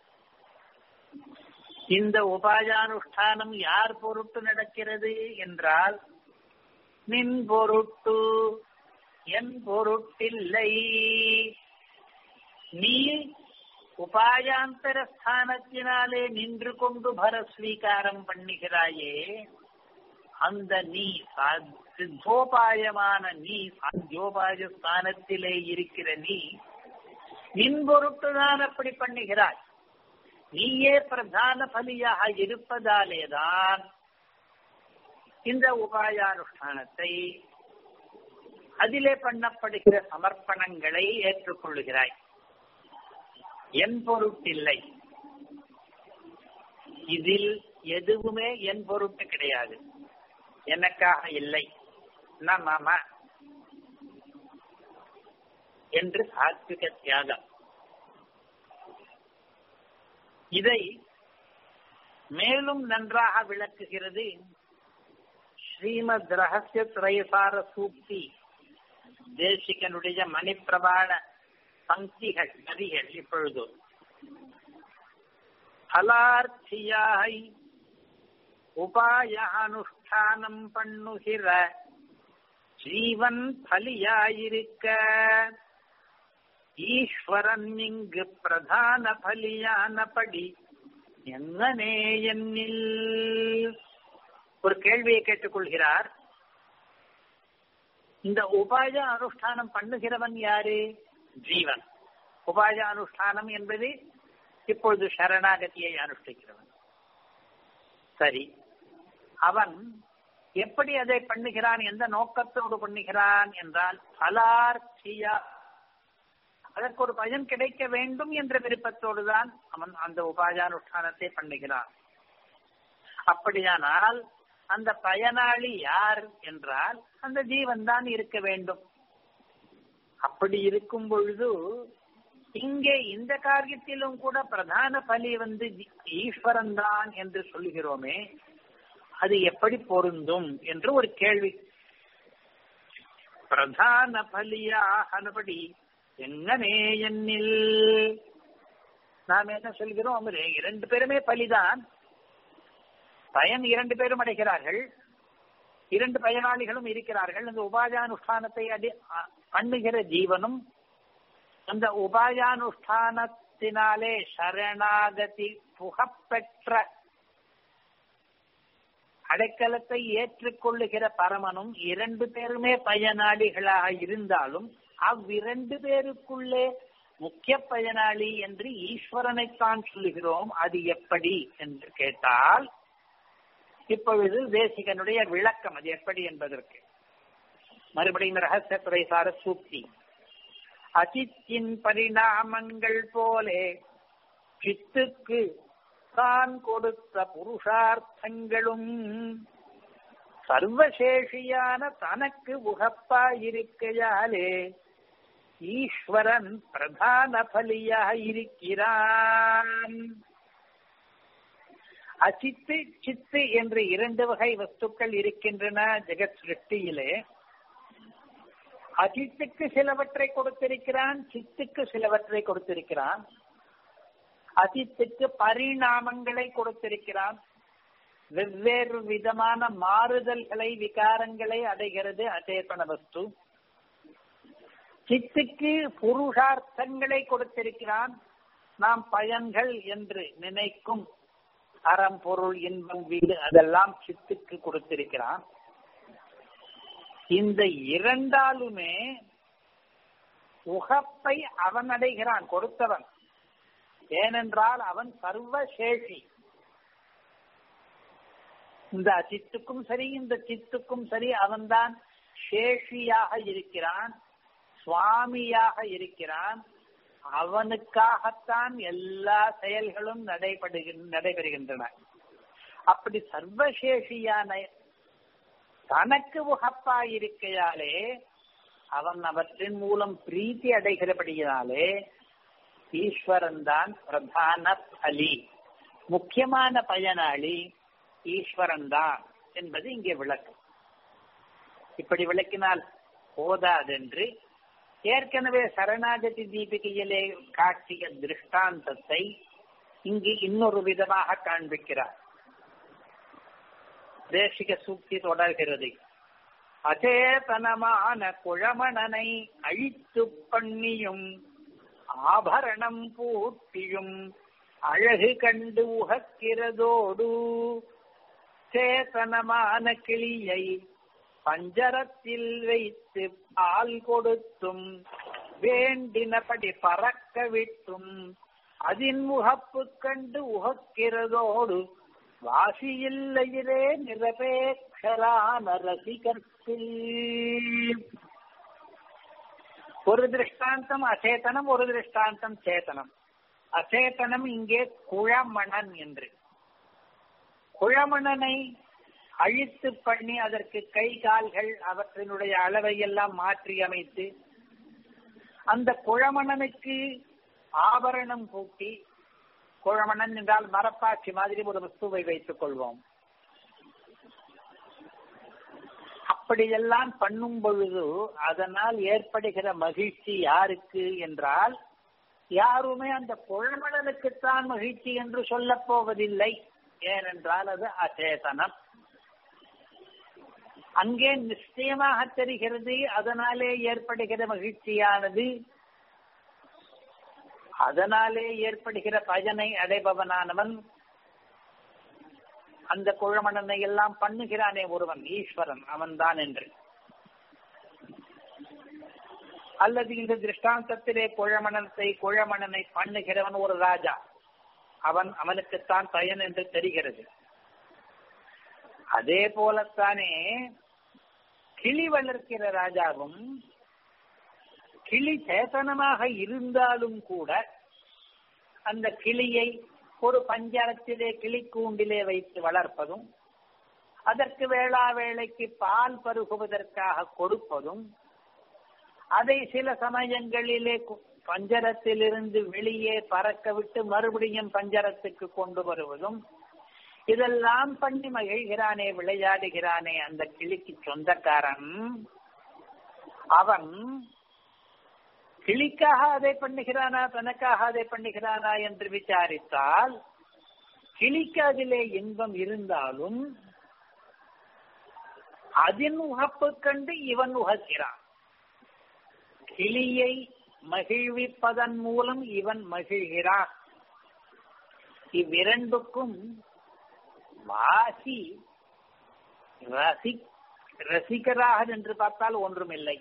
Speaker 1: இந்த உபாயானுஷ்டானம் யார் பொருட்டு நடக்கிறது என்றால் நின் பொருட்டு என் பொருட்டில்லை நீ உபாயாந்தர ஸ்தானத்தினாலே நின்று கொண்டு பரஸ்வீகாரம் பண்ணுகிறாயே அந்த நீ சித்தோபாயமான நீ சாத்தியோபாய ஸ்தானத்திலே இருக்கிற நீ நின் பொருட்டுதான் அப்படி பண்ணுகிறாய் நீயே பிரதான பலியாக இருப்பதாலேதான் இந்த உபாயானுஷ்டானத்தை அதிலே பண்ணப்படுகிற சமர்ப்பணங்களை ஏற்றுக்கொள்ளுகிறாய் என் பொருட்டில்லை இதில் எதுவுமே என் பொருட்டு கிடையாது எனக்காக இல்லை நம்ம என்று சாத்விக தியாகம் இதை மேலும் நன்றாக விளக்குகிறது ஸ்ரீமத் ரகசிய திரைசார சூக்தி தேசிகனுடைய மணிப்பிரபாள பங்கிகள் நதிகள் இப்பொழுது பலார்த்தியாய் உபாய அனுஷ்டானம் பண்ணுகிற ஜீவன் பலியாயிருக்க ஈஸ்வரன் இங்கு பிரதான பலியானபடி என்னனே என்னில் ஒரு கேள்வியை கேட்டுக்கொள்கிறார் இந்த உபாய அனுஷ்டானம் பண்ணுகிறவன் யாரு ஜீவன் உபாய அனுஷ்டானம் என்பது இப்பொழுது சரணாகதியை அனுஷ்டிக்கிறவன் சரி அவன் எப்படி அதை பண்ணுகிறான் எந்த நோக்கத்தோடு பண்ணுகிறான் என்றால் பலார்த்தியா அதற்கு ஒரு பயன் கிடைக்க வேண்டும் என்ற விருப்பத்தோடு தான் அவன் அந்த உபாயானுஷ்டானத்தை பண்ணுகிறான் அப்படியானால் அந்த பயனாளி யார் என்றால் அந்த ஜீவன் தான் இருக்க வேண்டும் அப்படி இருக்கும் பொழுது இங்கே இந்த காரியத்திலும் கூட பிரதான பலி வந்து ஈஸ்வரன் தான் என்று சொல்லுகிறோமே அது எப்படி பொருந்தும் என்று ஒரு கேள்வி பிரதான பலியாகபடி எங்கனே என்னில் நாம் என்ன சொல்கிறோம் இரண்டு பேருமே பலிதான் பயன் இரண்டு பேரும் அடைகிறார்கள் இரண்டு பயனாளிகளும் இருக்கிறார்கள் அந்த உபாயானுஷ்டானத்தை அடி பண்ணுகிற ஜீவனும் அந்த உபாயானுஷ்டானத்தினாலே சரணாகதி புகப்பெற்ற அடைக்கலத்தை ஏற்றுக்கொள்ளுகிற பரமனும் இரண்டு பேருமே பயனாளிகளாக இருந்தாலும் அவ்விரண்டு பேருக்குள்ளே முக்கிய பயனாளி என்று ஈஸ்வரனைத்தான் சொல்லுகிறோம் அது எப்படி என்று கேட்டால் இப்பொழுது தேசிகனுடைய விளக்கம் அது எப்படி என்பதற்கு மறுபடியும் ரகசியத்துறை சார சூக்தி அசித்தின் பரிணாமங்கள் போலே சித்துக்கு தான் கொடுத்த புருஷார்த்தங்களும் சர்வசேஷியான தனக்கு உகப்பாயிருக்கையாலே ஈஸ்வரன் பிரதான பலியாக இருக்கிறான் அச்சித்து சித்து என்று இரண்டு வகை வஸ்துக்கள் இருக்கின்றன ஜெகத் சிருஷ்டியிலே அஜித்துக்கு சிலவற்றை கொடுத்திருக்கிறான் சித்துக்கு சிலவற்றை கொடுத்திருக்கிறான் அஜித்துக்கு பரிணாமங்களை கொடுத்திருக்கிறான் வெவ்வேறு விதமான மாறுதல்களை விகாரங்களை அடைகிறது அச்சேதன வஸ்து சித்துக்கு புருஷார்த்தங்களை கொடுத்திருக்கிறான் நாம் பயன்கள் என்று நினைக்கும் அறம் பொருள் இன்பம் வீடு அதெல்லாம் சித்துக்கு கொடுத்திருக்கிறான் இந்த இரண்டாலுமே உகப்பை அவன் அடைகிறான் கொடுத்தவன் ஏனென்றால் அவன் சர்வசேஷி இந்த அச்சித்துக்கும் சரி இந்த சித்துக்கும் சரி அவன்தான் சேஷியாக இருக்கிறான் சுவாமியாக இருக்கிறான் அவனுக்காகத்தான் எல்லா செயல்களும் நடைபெறுகின்ற நடைபெறுகின்றன அப்படி சர்வசேஷியான தனக்கு உகப்பாயிருக்கையாலே அவன் அவற்றின் மூலம் பிரீத்தி அடைகிறபடியாலே ஈஸ்வரன் தான் பிரதான பலி முக்கியமான பயனாளி ஈஸ்வரன் தான் என்பது இங்கே விளக்கம் இப்படி விளக்கினால் போதாதென்று ஏற்கனவே சரணாகதி தீபிகையிலே காட்டிய திருஷ்டாந்தத்தை இங்கு இன்னொரு விதமாக காண்பிக்கிறார் தேசிக சூக்தி தொடர்கிறது அச்சேதனமான குழமணனை அழித்து பண்ணியும் ஆபரணம் பூட்டியும் அழகு கண்டு உகக்கிறதோடு சேதனமான கிளியை பஞ்சரத்தில் வைத்து பால் கொடுத்தும் வேண்டினபடி பறக்க விட்டும் அதின் முகப்பு கண்டு உகக்கிறதோடு வாசியில்லையிலே நிரபேட்சரான ரசிகர்க்கு ஒரு திருஷ்டாந்தம் அச்சேதனம் ஒரு திருஷ்டாந்தம் சேத்தனம் அச்சேதனம் இங்கே குழமணன் என்று குழமணனை அழித்து பண்ணி அதற்கு கை கால்கள் அவற்றினுடைய அளவை எல்லாம் மாற்றி அமைத்து அந்த குழமணனுக்கு ஆபரணம் பூட்டி குழமணன் என்றால் மரப்பாச்சி மாதிரி ஒரு வஸ்துவை வைத்துக் கொள்வோம் அப்படியெல்லாம் பண்ணும் பொழுது அதனால் ஏற்படுகிற மகிழ்ச்சி யாருக்கு என்றால் யாருமே அந்த குழமணனுக்குத்தான் மகிழ்ச்சி என்று சொல்லப் போவதில்லை ஏனென்றால் அது அச்சேதனம் அங்கே நிச்சயமாக தெரிகிறது அதனாலே ஏற்படுகிற மகிழ்ச்சியானது அதனாலே ஏற்படுகிற பயனை அடைபவனானவன் அந்த குழமணனை எல்லாம் பண்ணுகிறானே ஒருவன் ஈஸ்வரன் அவன்தான் என்று அல்லது இந்த திருஷ்டாந்தத்திலே குழமணத்தை குழமணனை பண்ணுகிறவன் ஒரு ராஜா அவன் அவனுக்குத்தான் பயன் என்று தெரிகிறது அதே போலத்தானே கிளி வளர்க்கிற ராஜாவும் கிளி சேத்தனமாக இருந்தாலும் கூட அந்த கிளியை ஒரு பஞ்சாரத்திலே கிளி கூண்டிலே வைத்து வளர்ப்பதும் அதற்கு வேளா வேளைக்கு பால் பருகுவதற்காக கொடுப்பதும் அதை சில சமயங்களிலே பஞ்சரத்திலிருந்து வெளியே பறக்க விட்டு மறுபடியும் பஞ்சரத்துக்கு கொண்டு வருவதும் இதெல்லாம் பண்ணி மகிழ்கிறானே விளையாடுகிறானே அந்த கிளிக்கு சொந்தக்காரன் அவன் கிளிக்காக அதை பண்ணுகிறானா தனக்காக அதை பண்ணுகிறானா என்று விசாரித்தால் கிளிக்கு அதிலே இன்பம் இருந்தாலும் அதன் உகப்பு கண்டு இவன் உகக்கிறான் கிளியை மகிழ்விப்பதன் மூலம் இவன் மகிழ்கிறான் இவ்விரண்டுக்கும் வாசி ரசி ரசிகராக என்று பார்த்தால் ஒன்றுமில்லை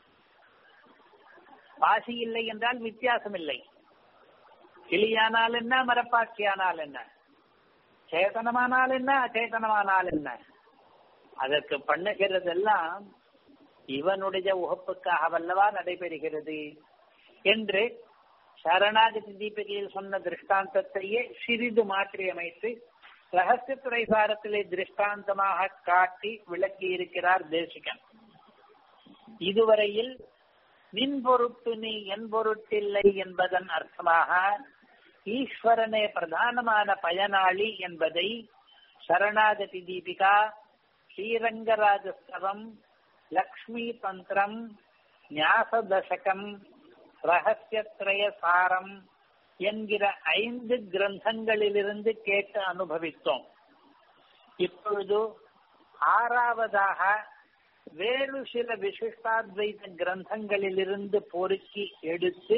Speaker 1: வாசி இல்லை என்றால் வித்தியாசம் இல்லை கிளியானால் என்ன மரப்பாட்சியானால் என்ன சேதனமானால் என்ன அச்சேதனமானால் என்ன அதற்கு பண்ணுகிறதெல்லாம் இவனுடைய உகப்புக்காக வல்லவா நடைபெறுகிறது என்று சரணாகதி தீபிகையில் சொன்ன திருஷ்டாந்தத்தையே சிறிது மாற்றி அமைத்து ரகசியத்துறை சாரத்திலே திருஷ்டாந்தமாக காட்டி விளக்கி இருக்கிறார் தேசிகன் இதுவரையில் நின் பொருட்டு நீ என் பொருட்டில்லை என்பதன் அர்த்தமாக ஈஸ்வரனே பிரதானமான பயனாளி என்பதை சரணாகதி தீபிகா ஸ்ரீரங்கராஜஸ்தவம் லக்ஷ்மி தந்திரம் ஞாச தசகம் ரகசியத்ரய சாரம் என்கிற ஐந்து கிரந்தங்களிலிருந்து கேட்டு அனுபவித்தோம் இப்பொழுது ஆறாவதாக வேறு சில விசிஷ்டாத்வைத கிரந்தங்களிலிருந்து பொறுக்கி எடுத்து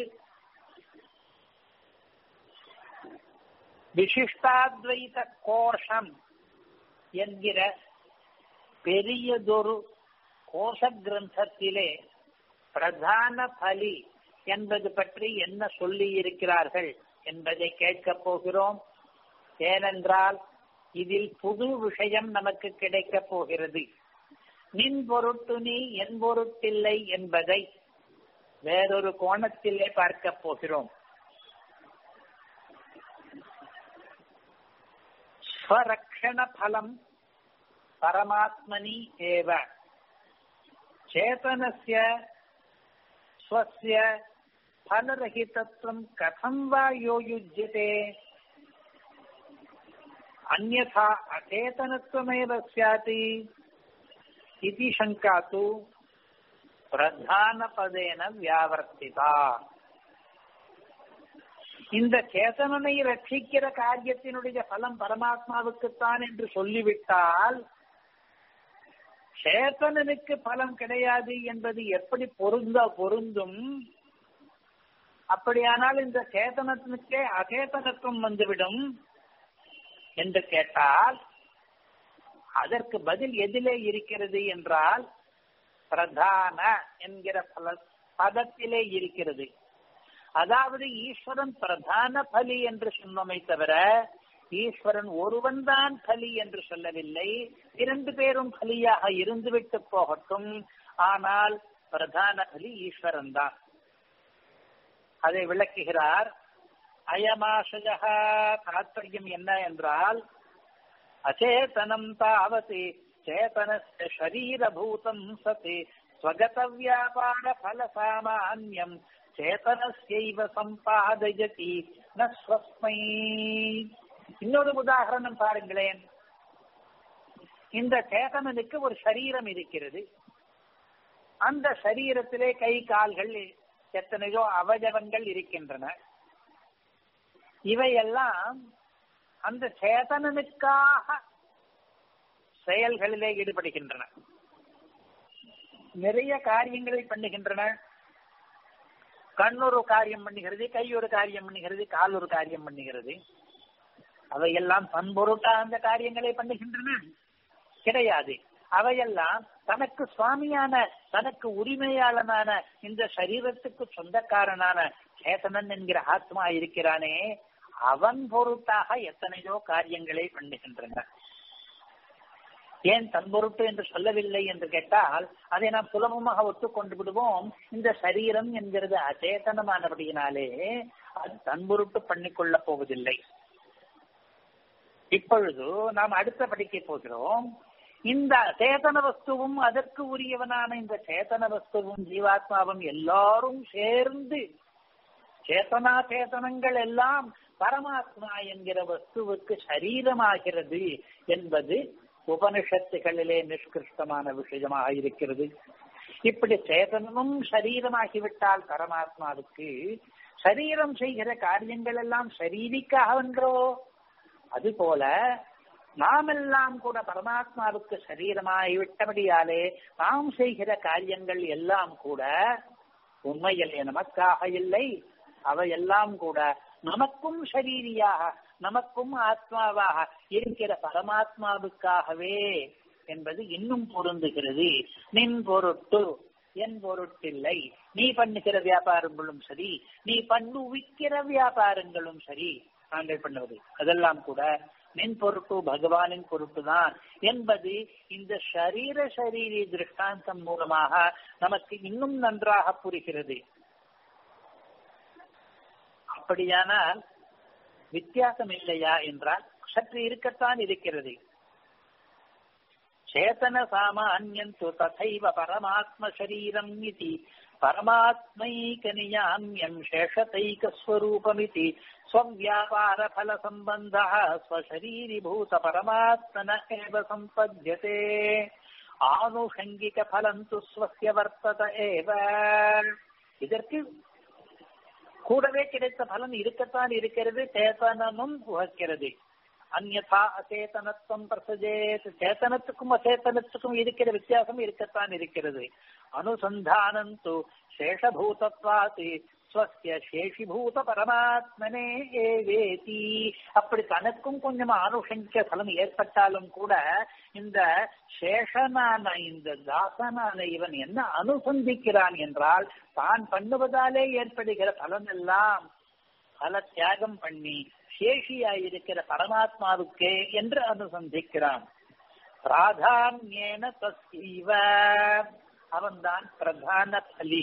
Speaker 1: விசிஷ்டாத்வைத கோஷம் என்கிற பெரியதொரு கோஷ கிரந்தத்திலே பிரதான பலி என்பது பற்றி என்ன சொல்லி இருக்கிறார்கள் என்பதை கேட்கப் போகிறோம் ஏனென்றால் இதில் புது விஷயம் நமக்கு கிடைக்கப் போகிறது நின் பொருட்டு நீ என் பொருட்டில்லை என்பதை வேறொரு கோணத்திலே பார்க்க போகிறோம் ஸ்வரக்ஷண பலம் பரமாத்மனி ஏவ சேதனஸ்ய ஸ்வஸ்ய फलरहितत्वं कथं वा योयुज्यते अन्यथा अचेतनत्वमेव स्यात् इति शङ्का तु பிரதானபதேன வியாவர்த்திதா இந்த சேதனனை ரட்சிக்கிற காரியத்தினுடைய பலம் பரமாத்மாவுக்குத்தான் என்று சொல்லிவிட்டால் சேத்தனனுக்கு பலம் கிடையாது என்பது எப்படி பொருந்த பொருந்தும் அப்படியானால் இந்த சேதனத்திற்கே அச்சேதனத்துவம் வந்துவிடும் என்று கேட்டால் அதற்கு பதில் எதிலே இருக்கிறது என்றால் பிரதான என்கிற பல பதத்திலே இருக்கிறது அதாவது ஈஸ்வரன் பிரதான பலி என்று சொன்னமை தவிர ஈஸ்வரன் ஒருவன் தான் பலி என்று சொல்லவில்லை இரண்டு பேரும் பலியாக இருந்துவிட்டு போகட்டும் ஆனால் பிரதான பலி ஈஸ்வரன் தான் அதை விளக்குகிறார் அயமாசக தாத்பரியம் என்ன என்றால் அச்சேதனம் தாவத் சேதனஸ்ய ஷரீரபூதம் சத் ஸ்வகத வியாபார பல சாமான்யம் சேதனஸ்யைவ சம்பாதயதி ந ஸ்வஸ்மை இன்னொரு உதாரணம் பாருங்களேன் இந்த சேதனனுக்கு ஒரு சரீரம் இருக்கிறது அந்த சரீரத்திலே கை கால்கள் எத்தனையோ அவயவங்கள் இருக்கின்றன இவையெல்லாம் அந்த சேதனனுக்காக செயல்களிலே ஈடுபடுகின்றன நிறைய காரியங்களை பண்ணுகின்றன கண் ஒரு காரியம் பண்ணுகிறது கை ஒரு காரியம் பண்ணுகிறது கால் ஒரு காரியம் பண்ணுகிறது அவையெல்லாம் பண்பொருட்டா அந்த காரியங்களை பண்ணுகின்றன கிடையாது அவையெல்லாம் தனக்கு சுவாமியான தனக்கு உரிமையாளனான இந்த சரீரத்துக்கு சொந்தக்காரனான சேதனன் என்கிற ஆத்மா இருக்கிறானே அவன் பொருட்டாக எத்தனையோ காரியங்களை பண்ணுகின்றன ஏன் தன் பொருட்டு என்று சொல்லவில்லை என்று கேட்டால் அதை நாம் சுலபமாக ஒத்துக்கொண்டு விடுவோம் இந்த சரீரம் என்கிறது அச்சேதனமானபடியினாலே அது தன் பொருட்டு பண்ணிக்கொள்ள போவதில்லை இப்பொழுது நாம் அடுத்த படிக்க போகிறோம் இந்த சேதன வஸ்துவும் அதற்கு உரியவனான இந்த சேதன வஸ்துவும் ஜீவாத்மாவும் எல்லாரும் சேர்ந்து சேதனா சேதனங்கள் எல்லாம் பரமாத்மா என்கிற வஸ்துவுக்கு சரீரமாகிறது என்பது உபனிஷத்துகளிலே நிஷ்கிருஷ்டமான விஷயமாக இருக்கிறது இப்படி சேதனமும் சரீரமாகிவிட்டால் பரமாத்மாவுக்கு சரீரம் செய்கிற காரியங்கள் எல்லாம் சரீரிக்காகவென்றோ அதுபோல நாமெல்லாம் கூட பரமாத்மாவுக்கு சரீரமாகிவிட்டபடியாலே நாம் செய்கிற காரியங்கள் எல்லாம் கூட உண்மையிலே நமக்காக இல்லை அவையெல்லாம் கூட நமக்கும் சரீரியாக நமக்கும் ஆத்மாவாக இருக்கிற பரமாத்மாவுக்காகவே என்பது இன்னும் பொருந்துகிறது நின் பொருட்டு என் பொருட்டில்லை நீ பண்ணுகிற வியாபாரங்களும் சரி நீ பண்ணுவிக்கிற வியாபாரங்களும் சரி நாங்கள் பண்ணுவது அதெல்லாம் கூட நின் பொருட்டு பகவானின் பொருட்டு தான் என்பது இந்த ஷரீர சரீரி திருஷ்டாந்தம் மூலமாக நமக்கு இன்னும் நன்றாக புரிகிறது அப்படியானால் வித்தியாசம் இல்லையா என்றால் சற்று இருக்கத்தான் இருக்கிறது சேதன சாமான்யந்து ததைவ பரமாத்ம சரீரம் இது பரமாத்மைகனியாமியம் சேஷதைகஸ்வரூபமிதி ஸ்வவியாபார பல சம்பந்த ஸ்வசரீரிபூத பரமாத்மன ஏவ சம்பத்யதே ஆனுஷங்கிக பலம் து ஸ்வஸ்ய வர்த்தத ஏவ இதற்கு கூடவே கிடைத்த பலன் இருக்கத்தான் இருக்கிறது சேதனமும் உகக்கிறது அந்நா அச்சேதனத்துவம் பிரசஜேத் சேத்தனத்துக்கும் அச்சேதனத்துக்கும் இருக்கிற வித்தியாசம் இருக்கத்தான் இருக்கிறது அனுசந்தானம் து சேஷபூதத்வாத் ஸ்வஸ்ய சேஷிபூத பரமாத்மனே ஏவேதி அப்படி தனக்கும் கொஞ்சம் ஆனுஷங்கிய பலம் ஏற்பட்டாலும் கூட இந்த சேஷனான இந்த தாசனான இவன் என்ன அனுசந்திக்கிறான் என்றால் தான் பண்ணுவதாலே ஏற்படுகிற பலன் எல்லாம் பல தியாகம் பண்ணி சேஷியாயிருக்கிற பரமாத்மாவுக்கே என்று அனுசந்திக்கிறான் பிராதான்யேன தஸ்தீவ அவன்தான் பிரதான பலி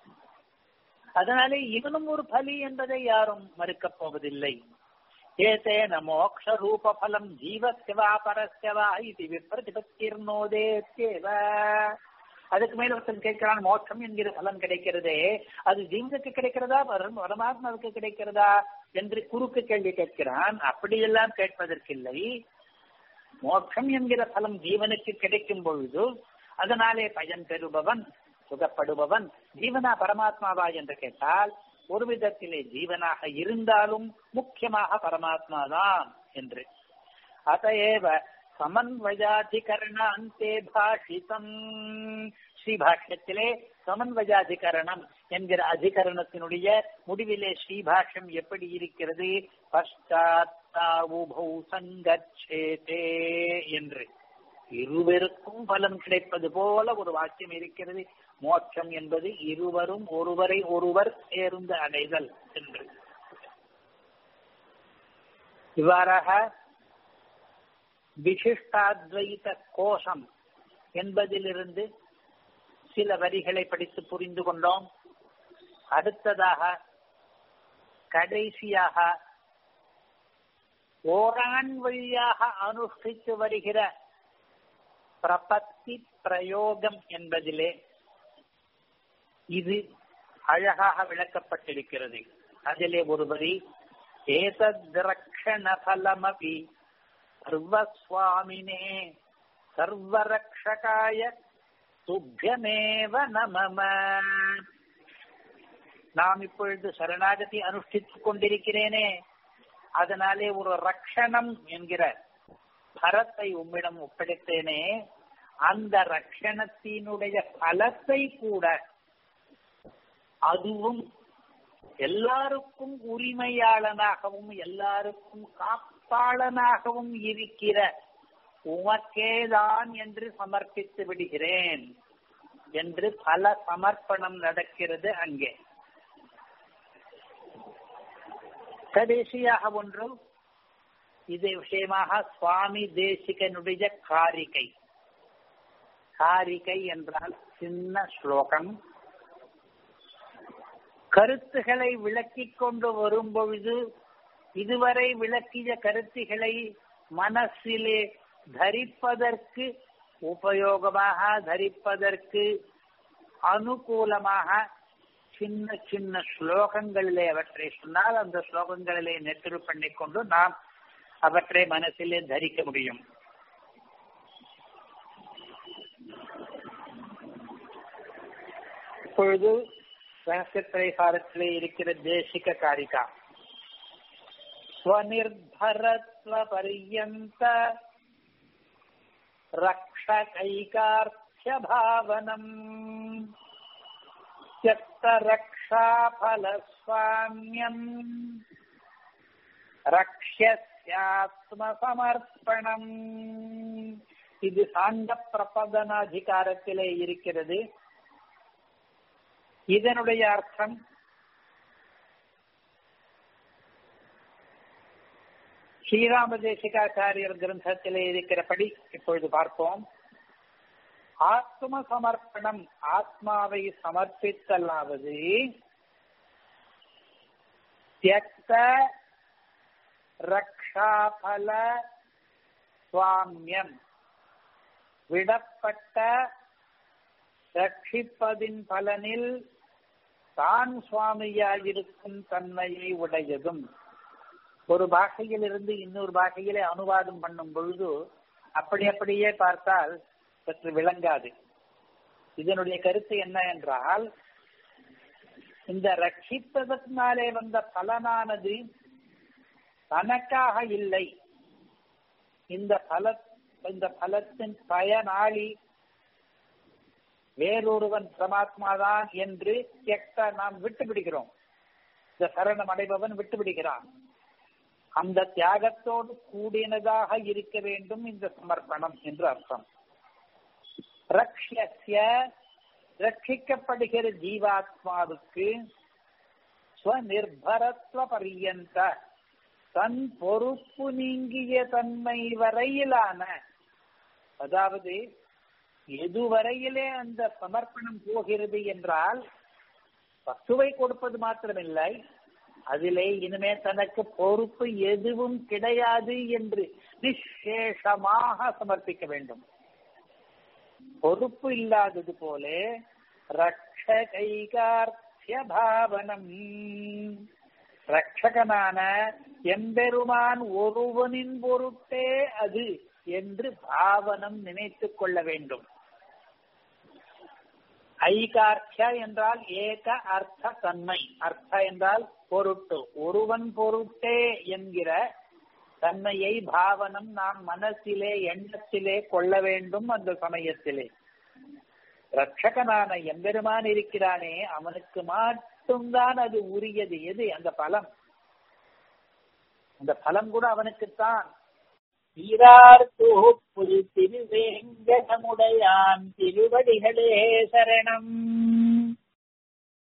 Speaker 1: அதனாலே இவனும் ஒரு பலி என்பதை யாரும் மறுக்கப் போவதில்லை ஏதேன மோக்ஷ ரூப பலம் ஜீவஸ்யவா பரஸ்யவா இது விப்ரதிபத்திர்னோதேத்யேவ அதுக்கு மேல ஒருத்தன் கேட்கிறான் மோட்சம் என்கிற பலன் கிடைக்கிறதே அது ஜீவனுக்கு கிடைக்கிறதா பரமாத்மாவுக்கு கிடைக்கிறதா என்று குறுக்கு கேள்வி கேட்கிறான் அப்படியெல்லாம் கேட்பதற்கில்லை மோட்சம் என்கிற பலம் ஜீவனுக்கு கிடைக்கும் பொழுது அதனாலே பயன் பெறுபவன் சுகப்படுபவன் ஜீவனா பரமாத்மாவா என்று கேட்டால் ஒரு விதத்திலே ஜீவனாக இருந்தாலும் முக்கியமாக பரமாத்மாதான் என்று அதையேவ சமன்வயாதிகரணாந்தே பாஷிதம் ஸ்ரீபாஷ்யத்திலே சமன்வயாதிகரணம் என்கிற அதிகரணத்தினுடைய முடிவிலே ஸ்ரீபாஷ்யம் எப்படி இருக்கிறது பஷ்டாத்தாவுபௌ சங்கச்சேதே என்று இருவருக்கும் பலன் கிடைப்பது போல ஒரு வாக்கியம் இருக்கிறது மோட்சம் என்பது இருவரும் ஒருவரை ஒருவர் சேர்ந்து அடைதல் என்று இவ்வாறாக விசிஷ்டாத்வைத கோஷம் என்பதிலிருந்து சில வரிகளை படித்து புரிந்து கொண்டோம் அடுத்ததாக கடைசியாக ஓரான் வழியாக அனுஷ்டித்து வருகிற பிரபத்தி பிரயோகம் என்பதிலே இது அழகாக விளக்கப்பட்டிருக்கிறது அதிலே ஒருவரி ஏதத்ரக்ஷணபலமபி சர்வஸ்வாமினே சர்வரக்ஷகாய துப்பியமேவ நமம நாம் இப்பொழுது சரணாகதி அனுஷ்டித்துக் கொண்டிருக்கிறேனே அதனாலே ஒரு ரக்ஷணம் என்கிற பரத்தை உம்மிடம் ஒப்படைத்தேனே அந்த ரக்ஷணத்தினுடைய பலத்தை கூட அதுவும் எல்லாருக்கும் உரிமையாளனாகவும் எல்லாருக்கும் காப்பாளனாகவும் இருக்கிற உமக்கேதான் என்று சமர்ப்பித்து விடுகிறேன் என்று பல சமர்ப்பணம் நடக்கிறது அங்கே கடைசியாக ஒன்று இது விஷயமாக சுவாமி தேசிகனுடைய காரிகை காரிகை என்றால் சின்ன ஸ்லோகம் கருத்துகளை விளக்கிக் கொண்டு வரும்பொழுது இதுவரை விளக்கிய கருத்துகளை மனசிலே தரிப்பதற்கு உபயோகமாக தரிப்பதற்கு அனுகூலமாக சின்ன சின்ன ஸ்லோகங்களிலே அவற்றை சொன்னால் அந்த ஸ்லோகங்களிலே நெத்திரு பண்ணிக்கொண்டு நாம் அவற்றை மனசிலே தரிக்க முடியும் இப்பொழுது ரகசியத்திரைசாரத்திலே இருக்கிற தேசிக காரிகா ஸ்வநிர்பரத்வ பரியந்த ரக்ஷகைகார்த்திய பாவனம் त्यक्तरक्षाफलस्वाम्यम् ரக்ஷஸ்யாத்மசமர்ப்பணம் இது சாங்க பிரபதனாதிகாரத்திலே இருக்கிறது இதனுடைய அர்த்தம் ஸ்ரீராம தேசிகாச்சாரியர் கிரந்தத்திலே இருக்கிறபடி இப்பொழுது பார்ப்போம் ஆத்ம சமர்ப்பணம் ஆத்மாவை சமர்ப்பித்தலாவது தியக்த ரக்ஷாபல சுவாமியம் விடப்பட்ட ரட்சிப்பதின் பலனில் தான் சுவாமியாயிருக்கும் தன்மையை உடையதும் ஒரு பாஷையில் இருந்து இன்னொரு பாஷையிலே அனுவாதம் பண்ணும் பொழுது அப்படி அப்படியே பார்த்தால் சற்று விளங்காது இதனுடைய கருத்து என்ன என்றால் இந்த ரட்சிப்பதற்காலே வந்த பலனானது தனக்காக இல்லை இந்த பல இந்த பலத்தின் பயனாளி வேறொருவன் பரமாத்மாதான் என்று கேட்ட நாம் விட்டு விடுகிறோம் இந்த சரணம் அடைபவன் விட்டு விடுகிறான் அந்த தியாகத்தோடு கூடினதாக இருக்க வேண்டும் இந்த சமர்ப்பணம் என்று அர்த்தம் ரக்ஷிய ரட்சிக்கப்படுகிற ஜீவாத்மாவுக்கு ஸ்வநிர்பரத்துவ பரியந்த தன் பொறுப்பு நீங்கிய தன்மை வரையிலான அதாவது எதுவரையிலே அந்த சமர்ப்பணம் போகிறது என்றால் வஸ்துவை கொடுப்பது மாத்திரமில்லை அதிலே இனிமே தனக்கு பொறுப்பு எதுவும் கிடையாது என்று நிசேஷமாக சமர்ப்பிக்க வேண்டும் பொறுப்பு இல்லாதது போல ரக்ஷகைகார்த்திய பாவனம் ரட்சகனான எம்பெருமான் ஒருவனின் பொருட்டே அது என்று பாவனம் நினைத்துக் கொள்ள வேண்டும் ஐகார்த்திய என்றால் ஏக அர்த்த தன்மை அர்த்த என்றால் பொருட்டு ஒருவன் பொருட்டே என்கிற தன்மையை பாவனம் நாம் மனசிலே எண்ணத்திலே கொள்ள வேண்டும் அந்த சமயத்திலே ரட்சகனான எம்பெருமான் இருக்கிறானே அவனுக்கு மட்டும்தான் அது உரியது எது அந்த பலம் அந்த பலம் கூட அவனுக்குத்தான் திருவேங்கடமுடையான் திருவடிகளே சரணம்